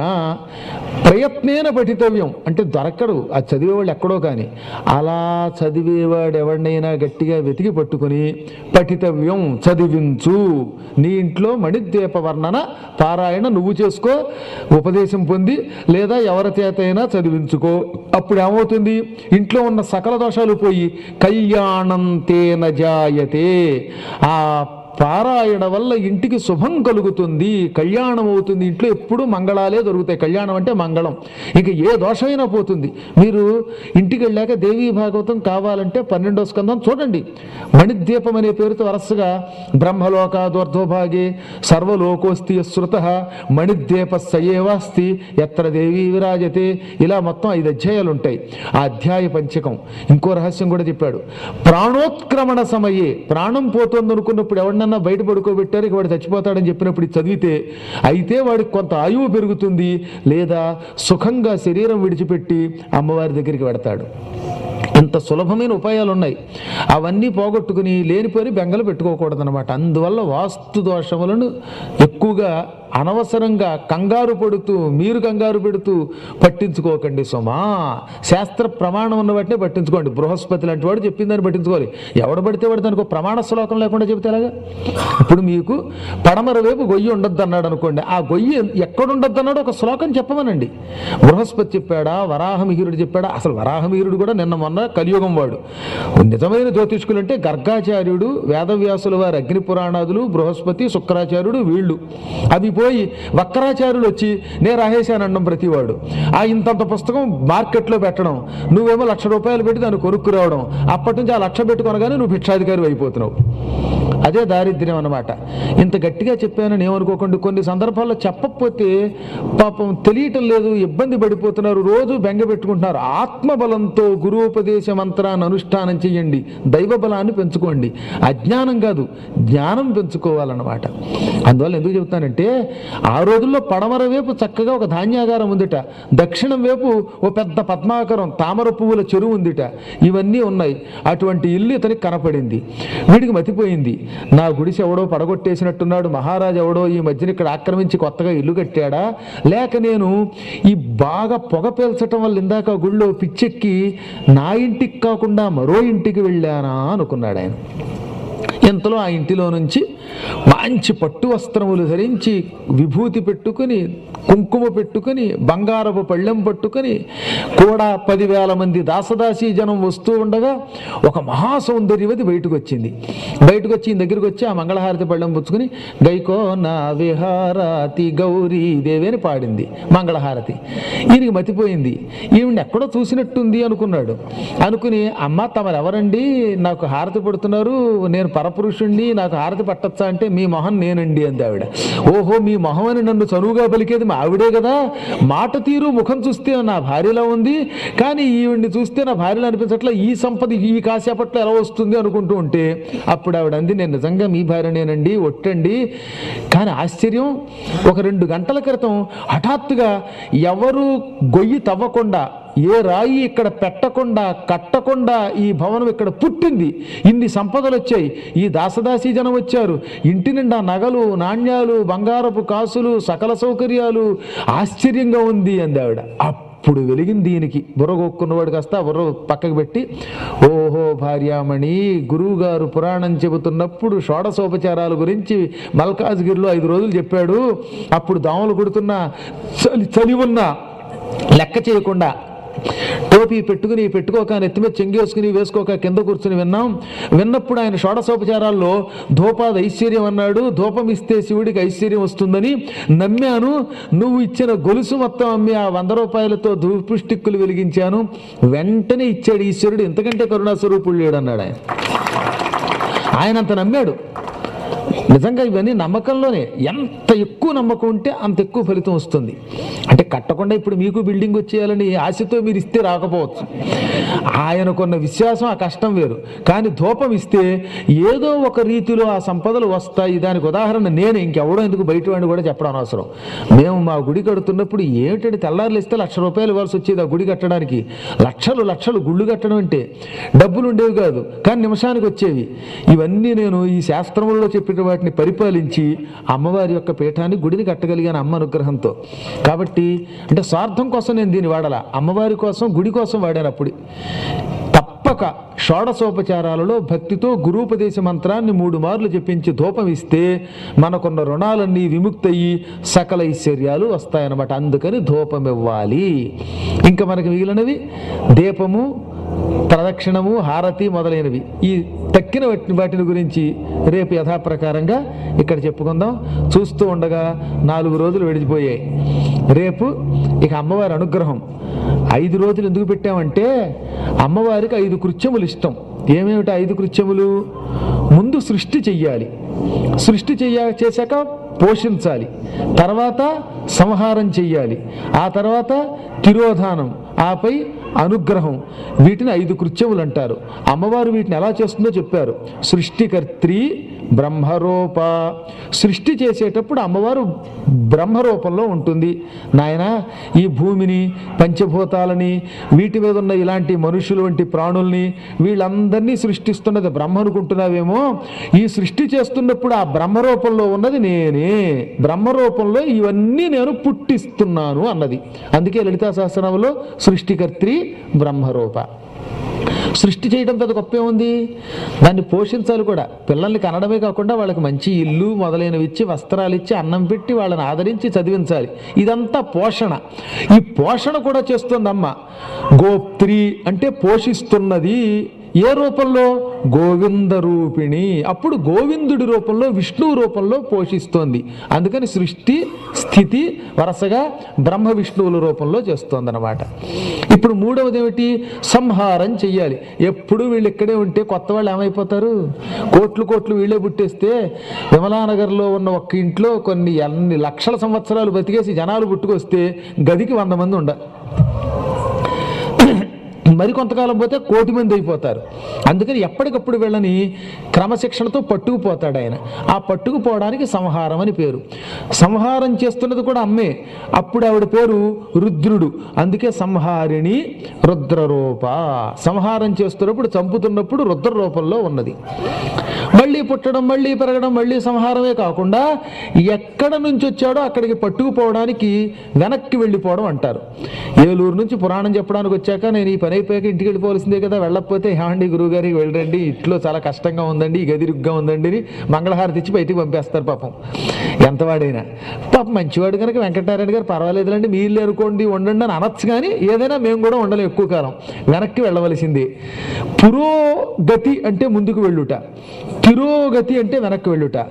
Speaker 1: ప్రయత్నేన పఠితవ్యం అంటే దొరకడు ఆ చదివేవాళ్ళు ఎక్కడో కానీ అలా చదివేవాడు ఎవరినైనా గట్టిగా వెతికి పట్టుకుని పఠితవ్యం చదివించు నీ ఇంట్లో మణిద్వీప వర్ణన పారాయణ నువ్వు చేసుకో ఉపదేశం పొంది లేదా ఎవరి చేత అయినా చదివించుకో అప్పుడు ఏమవుతుంది ఇంట్లో ఉన్న సకల దోషాలు పోయి కళ్యాణం తేన జాయతే ఆ పారాయణ వల్ల ఇంటికి శుభం కలుగుతుంది కళ్యాణం అవుతుంది ఇంట్లో ఎప్పుడూ మంగళాలే దొరుకుతాయి కళ్యాణం అంటే మంగళం ఇక ఏ దోషమైనా పోతుంది మీరు ఇంటికి వెళ్ళాక దేవీ భాగవతం కావాలంటే పన్నెండో స్కందం చూడండి మణిద్వీపం అనే పేరుతో వరసగా బ్రహ్మలోక దోర్ధోభాగే సర్వలోకోస్తి శృత మణిద్వీప సయేవాస్తి ఎత్ర దేవీ విరాజతే ఇలా మొత్తం ఐదు అధ్యాయాలు ఉంటాయి ఆ అధ్యాయ పంచకం ఇంకో రహస్యం కూడా చెప్పాడు ప్రాణోత్క్రమణ సమయే ప్రాణం పోతుంది అనుకున్నప్పుడు ఎవరినన్నా బయట పడుకోబెట్టారు ఇక వాడు చచ్చిపోతాడని చెప్పినప్పుడు ఇది చదివితే అయితే వాడికి కొంత ఆయువు పెరుగుతుంది లేదా సుఖంగా శరీరం విడిచిపెట్టి అమ్మవారి దగ్గరికి వెడతాడు ఇంత సులభమైన ఉపాయాలు ఉన్నాయి అవన్నీ పోగొట్టుకుని లేనిపోయి బెంగలు పెట్టుకోకూడదనమాట అందువల్ల వాస్తు దోషములను ఎక్కువగా అనవసరంగా కంగారు పడుతూ మీరు కంగారు పెడుతూ పట్టించుకోకండి సుమా శాస్త్ర ప్రమాణం ఉన్న వాటినే పట్టించుకోండి బృహస్పతి లాంటి వాడు చెప్పిందని పట్టించుకోవాలి ఎవడు పడితే వాడు దానికి ఒక ప్రమాణ శ్లోకం లేకుండా చెబితే ఎలాగా ఇప్పుడు మీకు పడమర వైపు గొయ్యి ఉండొద్దు అన్నాడు అనుకోండి ఆ గొయ్యి ఎక్కడ ఉండొద్దు అన్నాడు ఒక శ్లోకం చెప్పమనండి బృహస్పతి చెప్పాడా వరాహమిహిరుడు చెప్పాడా అసలు వరాహమిహిరుడు కూడా నిన్న మొన్న కలియుగం వాడు నిజమైన జ్యోతిష్కులు అంటే గర్గాచార్యుడు వేదవ్యాసుల వారి అగ్ని పురాణాదులు బృహస్పతి శుక్రాచార్యుడు వీళ్ళు అవి పోయి వక్రాచార్యులు వచ్చి నేను రాసేశానన్నం ప్రతివాడు ఆ ఇంతంత పుస్తకం మార్కెట్లో పెట్టడం నువ్వేమో లక్ష రూపాయలు పెట్టి దాన్ని కొనుక్కు రావడం అప్పటి నుంచి ఆ లక్ష పెట్టుకొనగానే నువ్వు భిక్షాధికారి అయిపోతున్నావు అదే దారిద్ర్యం అన్నమాట ఇంత గట్టిగా చెప్పానని ఏమనుకోకండి కొన్ని సందర్భాల్లో చెప్పకపోతే పాపం తెలియటం లేదు ఇబ్బంది పడిపోతున్నారు రోజు బెంగ పెట్టుకుంటున్నారు ఆత్మబలంతో గురూపదేశ మంత్రాన్ని అనుష్ఠానం చేయండి దైవ బలాన్ని పెంచుకోండి అజ్ఞానం కాదు జ్ఞానం పెంచుకోవాలన్నమాట అందువల్ల ఎందుకు చెబుతానంటే ఆ రోజుల్లో పడమర వైపు చక్కగా ఒక ధాన్యాగారం ఉందిట దక్షిణం వైపు ఓ పెద్ద పద్మాకరం తామర పువ్వుల చెరువు ఉందిట ఇవన్నీ ఉన్నాయి అటువంటి ఇల్లు ఇతనికి కనపడింది వీడికి మతిపోయింది నా గుడిసె ఎవడో పడగొట్టేసినట్టున్నాడు మహారాజు ఎవడో ఈ మధ్యన ఇక్కడ ఆక్రమించి కొత్తగా ఇల్లు కట్టాడా లేక నేను ఈ బాగా పొగ పీల్చటం వల్ల ఇందాక గుళ్ళో పిచ్చెక్కి నా ఇంటికి కాకుండా మరో ఇంటికి వెళ్ళానా అనుకున్నాడు ఆయన ఇంతలో ఆ ఇంటిలో నుంచి మంచి పట్టు వస్త్రములు ధరించి విభూతి పెట్టుకుని కుంకుమ పెట్టుకుని బంగారపు పళ్ళెం పట్టుకుని కూడా పదివేల మంది దాసదాసీ జనం వస్తూ ఉండగా ఒక మహాసౌందర్యవతి బయటకు వచ్చింది బయటకు వచ్చి ఈయన దగ్గరికి వచ్చి ఆ మంగళహారతి పళ్ళెం పుచ్చుకుని గైకో నా విహారాతి గౌరీ దేవి అని పాడింది మంగళహారతి ఈయనకి మతిపోయింది ఈవిడ ఎక్కడో చూసినట్టుంది అనుకున్నాడు అనుకుని అమ్మ తమరు ఎవరండి నాకు హారతి పడుతున్నారు నేను పరపతి పరపురుషుణ్ణి నాకు హారతి పట్టచ్చా అంటే మీ మొహం నేనండి అంది ఆవిడ ఓహో మీ మొహం అని నన్ను చనువుగా పలికేది మా ఆవిడే కదా మాట తీరు ముఖం చూస్తే నా భార్యలా ఉంది కానీ ఈవిడ్ని చూస్తే నా భార్యలో అనిపించట్లా ఈ సంపద ఈ కాసేపట్లో ఎలా వస్తుంది అనుకుంటూ ఉంటే అప్పుడు ఆవిడ అంది నేను నిజంగా మీ భార్యనేనండి ఒట్టండి కానీ ఆశ్చర్యం ఒక రెండు గంటల క్రితం హఠాత్తుగా ఎవరు గొయ్యి తవ్వకుండా ఏ రాయి ఇక్కడ పెట్టకుండా కట్టకుండా ఈ భవనం ఇక్కడ పుట్టింది ఇన్ని సంపదలు వచ్చాయి ఈ దాసదాసీ జనం వచ్చారు ఇంటి నిండా నగలు నాణ్యాలు బంగారపు కాసులు సకల సౌకర్యాలు ఆశ్చర్యంగా ఉంది అంది ఆవిడ అప్పుడు వెలిగింది దీనికి బుర్రగొక్కున్నవాడు కాస్త బుర్ర పక్కకు పెట్టి ఓహో భార్యామణి గురువు గారు పురాణం చెబుతున్నప్పుడు షోడశోపచారాల గురించి మల్కాజ్గిరిలో ఐదు రోజులు చెప్పాడు అప్పుడు దోమలు కొడుతున్న చలి చలి ఉన్న లెక్క చేయకుండా టోపీ పెట్టుకుని పెట్టుకోక నెత్తి మీద చెంగేసుకుని వేసుకోక కింద కూర్చుని విన్నాం విన్నప్పుడు ఆయన షోడశోపచారాల్లో ధూపాది ఐశ్వర్యం అన్నాడు ధూపం ఇస్తే శివుడికి ఐశ్వర్యం వస్తుందని నమ్మాను నువ్వు ఇచ్చిన గొలుసు మొత్తం అమ్మి ఆ వంద రూపాయలతో ధూపుష్టిక్కులు వెలిగించాను వెంటనే ఇచ్చాడు ఈశ్వరుడు ఎంతకంటే కరుణాస్వరూపుడు లేడు అన్నాడు ఆయన ఆయన అంత నమ్మాడు నిజంగా ఇవన్నీ నమ్మకంలోనే ఎంత ఎక్కువ నమ్మకం ఉంటే అంత ఎక్కువ ఫలితం వస్తుంది అంటే కట్టకుండా ఇప్పుడు మీకు బిల్డింగ్ వచ్చేయాలని ఆశతో మీరు ఇస్తే రాకపోవచ్చు ఆయనకున్న విశ్వాసం ఆ కష్టం వేరు కానీ ధూపం ఇస్తే ఏదో ఒక రీతిలో ఆ సంపదలు వస్తాయి దానికి ఉదాహరణ నేను ఇంకెవడో ఎందుకు బయట వాడిని కూడా చెప్పడం అనవసరం మేము మా గుడి కడుతున్నప్పుడు ఏమిటంటే తెల్లారులు ఇస్తే లక్ష రూపాయలు ఇవ్వాల్సి వచ్చేది ఆ గుడి కట్టడానికి లక్షలు లక్షలు గుళ్ళు కట్టడం అంటే డబ్బులు ఉండేవి కాదు కానీ నిమిషానికి వచ్చేవి ఇవన్నీ నేను ఈ శాస్త్రములలో చెప్పిన వాటిని పరిపాలించి అమ్మవారి యొక్క పీఠాన్ని గుడిని కట్టగలిగాను అమ్మ అనుగ్రహంతో కాబట్టి అంటే స్వార్థం కోసం నేను దీన్ని వాడాల అమ్మవారి కోసం గుడి కోసం వాడాను అప్పుడు తప్పక షోడశోపచారాలలో భక్తితో గురూపదేశ మంత్రాన్ని మూడు మార్లు చెప్పించి ధూపం ఇస్తే మనకున్న రుణాలన్నీ విముక్తయి సకల ఐశ్వర్యాలు వస్తాయన్నమాట అందుకని ధూపం ఇవ్వాలి ఇంకా మనకి మిగిలినవి దీపము ప్రదక్షిణము హారతి మొదలైనవి ఈ తక్కిన వాటి వాటిని గురించి రేపు యథాప్రకారంగా ఇక్కడ చెప్పుకుందాం చూస్తూ ఉండగా నాలుగు రోజులు విడిచిపోయాయి రేపు ఇక అమ్మవారి అనుగ్రహం ఐదు రోజులు ఎందుకు పెట్టామంటే అమ్మవారికి ఐదు కృత్యములు ఇష్టం ఏమేమిటి ఐదు కృత్యములు ముందు సృష్టి చెయ్యాలి సృష్టి చెయ్య చేశాక పోషించాలి తర్వాత సంహారం చెయ్యాలి ఆ తర్వాత తిరోధానం ఆపై అనుగ్రహం వీటిని ఐదు కృత్యములు అంటారు అమ్మవారు వీటిని ఎలా చేస్తుందో చెప్పారు సృష్టికర్త్రి బ్రహ్మరూప సృష్టి చేసేటప్పుడు అమ్మవారు బ్రహ్మరూపంలో ఉంటుంది నాయన ఈ భూమిని పంచభూతాలని వీటి మీద ఉన్న ఇలాంటి మనుషులు వంటి ప్రాణుల్ని వీళ్ళందరినీ సృష్టిస్తున్నది బ్రహ్మ అనుకుంటున్నావేమో ఈ సృష్టి చేస్తున్నప్పుడు ఆ బ్రహ్మరూపంలో ఉన్నది నేనే బ్రహ్మరూపంలో ఇవన్నీ నేను పుట్టిస్తున్నాను అన్నది అందుకే లలితా సహస్రంలో సృష్టికర్త్రి బ్రహ్మరూప సృష్టి చేయడం పెద్ద గొప్ప ఉంది దాన్ని పోషించాలి కూడా పిల్లల్ని కనడమే కాకుండా వాళ్ళకి మంచి ఇల్లు మొదలైనవి ఇచ్చి వస్త్రాలు ఇచ్చి అన్నం పెట్టి వాళ్ళని ఆదరించి చదివించాలి ఇదంతా పోషణ ఈ పోషణ కూడా చేస్తుందమ్మ గోప్త్రి అంటే పోషిస్తున్నది ఏ రూపంలో గోవింద రూపిణి అప్పుడు గోవిందుడి రూపంలో విష్ణువు రూపంలో పోషిస్తోంది అందుకని సృష్టి స్థితి వరుసగా బ్రహ్మ విష్ణువుల రూపంలో చేస్తోందన్నమాట ఇప్పుడు మూడవది ఏమిటి సంహారం చెయ్యాలి ఎప్పుడు వీళ్ళు ఇక్కడే ఉంటే కొత్త వాళ్ళు ఏమైపోతారు కోట్లు కోట్లు వీళ్ళే పుట్టేస్తే విమలానగర్లో ఉన్న ఒక్క ఇంట్లో కొన్ని అన్ని లక్షల సంవత్సరాలు బతికేసి జనాలు పుట్టుకొస్తే గదికి వంద మంది ఉండాలి మరి కొంతకాలం పోతే కోటి మంది అయిపోతారు అందుకని ఎప్పటికప్పుడు వీళ్ళని క్రమశిక్షణతో పట్టుకుపోతాడు ఆయన ఆ పట్టుకుపోవడానికి సంహారం అని పేరు సంహారం చేస్తున్నది కూడా అమ్మే అప్పుడు ఆవిడ పేరు రుద్రుడు అందుకే సంహారిణి రుద్రరూప సంహారం చేస్తున్నప్పుడు చంపుతున్నప్పుడు రుద్ర రూపంలో ఉన్నది మళ్ళీ పుట్టడం మళ్ళీ పెరగడం మళ్ళీ సంహారమే కాకుండా ఎక్కడ నుంచి వచ్చాడో అక్కడికి పట్టుకుపోవడానికి వెనక్కి వెళ్ళిపోవడం అంటారు ఏలూరు నుంచి పురాణం చెప్పడానికి వచ్చాక నేను ఈ పని అయిపోయాక ఇంటికి వెళ్ళిపోవాల్సిందే కదా వెళ్ళకపోతే హేమండి గురువు గారికి వెళ్ళండి ఇంట్లో చాలా కష్టంగా ఉందండి ఈ గదిరుగ్గా ఉందండి అని మంగళహారతి ఇచ్చి బయటికి పంపేస్తారు పాపం ఎంతవాడైనా పాపం మంచివాడు కనుక వెంకటనారాయణ గారు పర్వాలేదులండి మీ ఇల్లు అనుకోండి ఉండండి అని అనొచ్చు కానీ ఏదైనా మేము కూడా ఉండలేం ఎక్కువ కాలం వెనక్కి వెళ్ళవలసిందే పురోగతి అంటే ముందుకు వెళ్ళుట తిరోగతి అంటే వెనక్కి వెళ్ళుట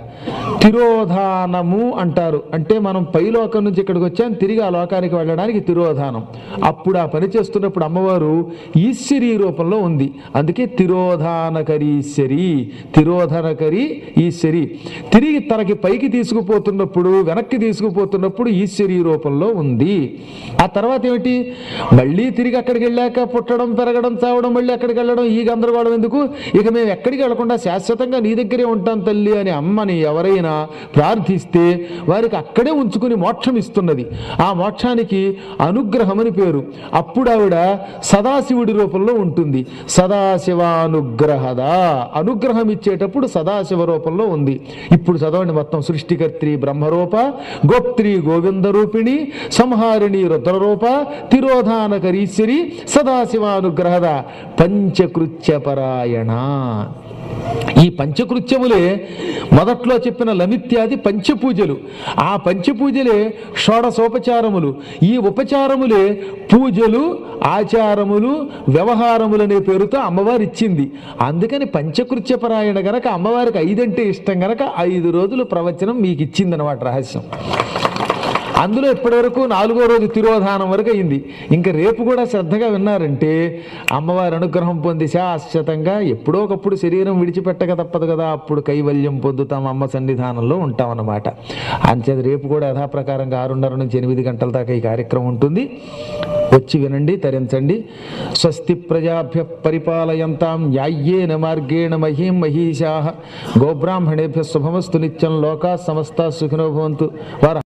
Speaker 1: తిరోధానము అంటారు అంటే మనం పై లోకం నుంచి ఇక్కడికి వచ్చాం తిరిగి ఆ లోకానికి వెళ్ళడానికి తిరోధానం అప్పుడు ఆ పని చేస్తున్నప్పుడు అమ్మవారు ఈశ్వరీ రూపంలో ఉంది అందుకే తిరోధానకరి ఈశ్వరి తిరోధనకరి ఈశ్వరి తిరిగి తనకి పైకి తీసుకుపోతున్నప్పుడు వెనక్కి తీసుకుపోతున్నప్పుడు ఈశ్వరీ రూపంలో ఉంది ఆ తర్వాత ఏమిటి మళ్ళీ తిరిగి అక్కడికి వెళ్ళాక పుట్టడం పెరగడం చావడం మళ్ళీ అక్కడికి వెళ్ళడం ఈ గందరగోళం ఎందుకు ఇక మేము ఎక్కడికి వెళ్లకుండా శాశ్వతంగా నీ దగ్గరే ఉంటాం తల్లి అని అమ్మని ఎవరైనా ప్రార్థిస్తే వారికి అక్కడే ఉంచుకుని మోక్షం ఇస్తున్నది ఆ మోక్షానికి అనుగ్రహం అని పేరు అప్పుడు ఆవిడ సదాశివుడి రూపంలో ఉంటుంది సదాశివానుగ్రహద అనుగ్రహం ఇచ్చేటప్పుడు సదాశివ రూపంలో ఉంది ఇప్పుడు చదవండి మొత్తం సృష్టికర్త్రి బ్రహ్మరూప గోప్త్రి గోవింద రూపిణి సంహారిణి రుద్రరూప తిరోధానకరీశ్వరి సదాశివానుగ్రహద పంచకృత్యపరాయణ ఈ పంచకృత్యములే మొదట్లో చెప్పిన లమిత్యాది పంచపూజలు ఆ పంచపూజలే షోడసోపచారములు ఈ ఉపచారములే పూజలు ఆచారములు వ్యవహారములనే పేరుతో అమ్మవారు ఇచ్చింది అందుకని పంచకృత్యపరాయణ గనక అమ్మవారికి ఐదంటే ఇష్టం గనక ఐదు రోజులు ప్రవచనం మీకు ఇచ్చింది అనమాట రహస్యం అందులో ఇప్పటివరకు నాలుగో రోజు తిరోధానం వరకు అయింది ఇంకా రేపు కూడా శ్రద్ధగా విన్నారంటే అమ్మవారి అనుగ్రహం పొంది శాశ్వతంగా ఎప్పుడో ఒకప్పుడు శరీరం విడిచిపెట్టక తప్పదు కదా అప్పుడు కైవల్యం పొందుతాం అమ్మ సన్నిధానంలో ఉంటామన్నమాట అంచేది రేపు కూడా యథాప్రకారంగా ఆరున్నర నుంచి ఎనిమిది గంటల దాకా ఈ కార్యక్రమం ఉంటుంది వచ్చి వినండి తరించండి స్వస్తి ప్రజాభ్య పరిపాలయంతాం న్యాయ్యేన మార్గేణ మహీం మహీషా గోబ్రాహ్మణేభ్య శుభమస్తు నిత్యం లోకా సమస్త సుఖినో భవంతు వారు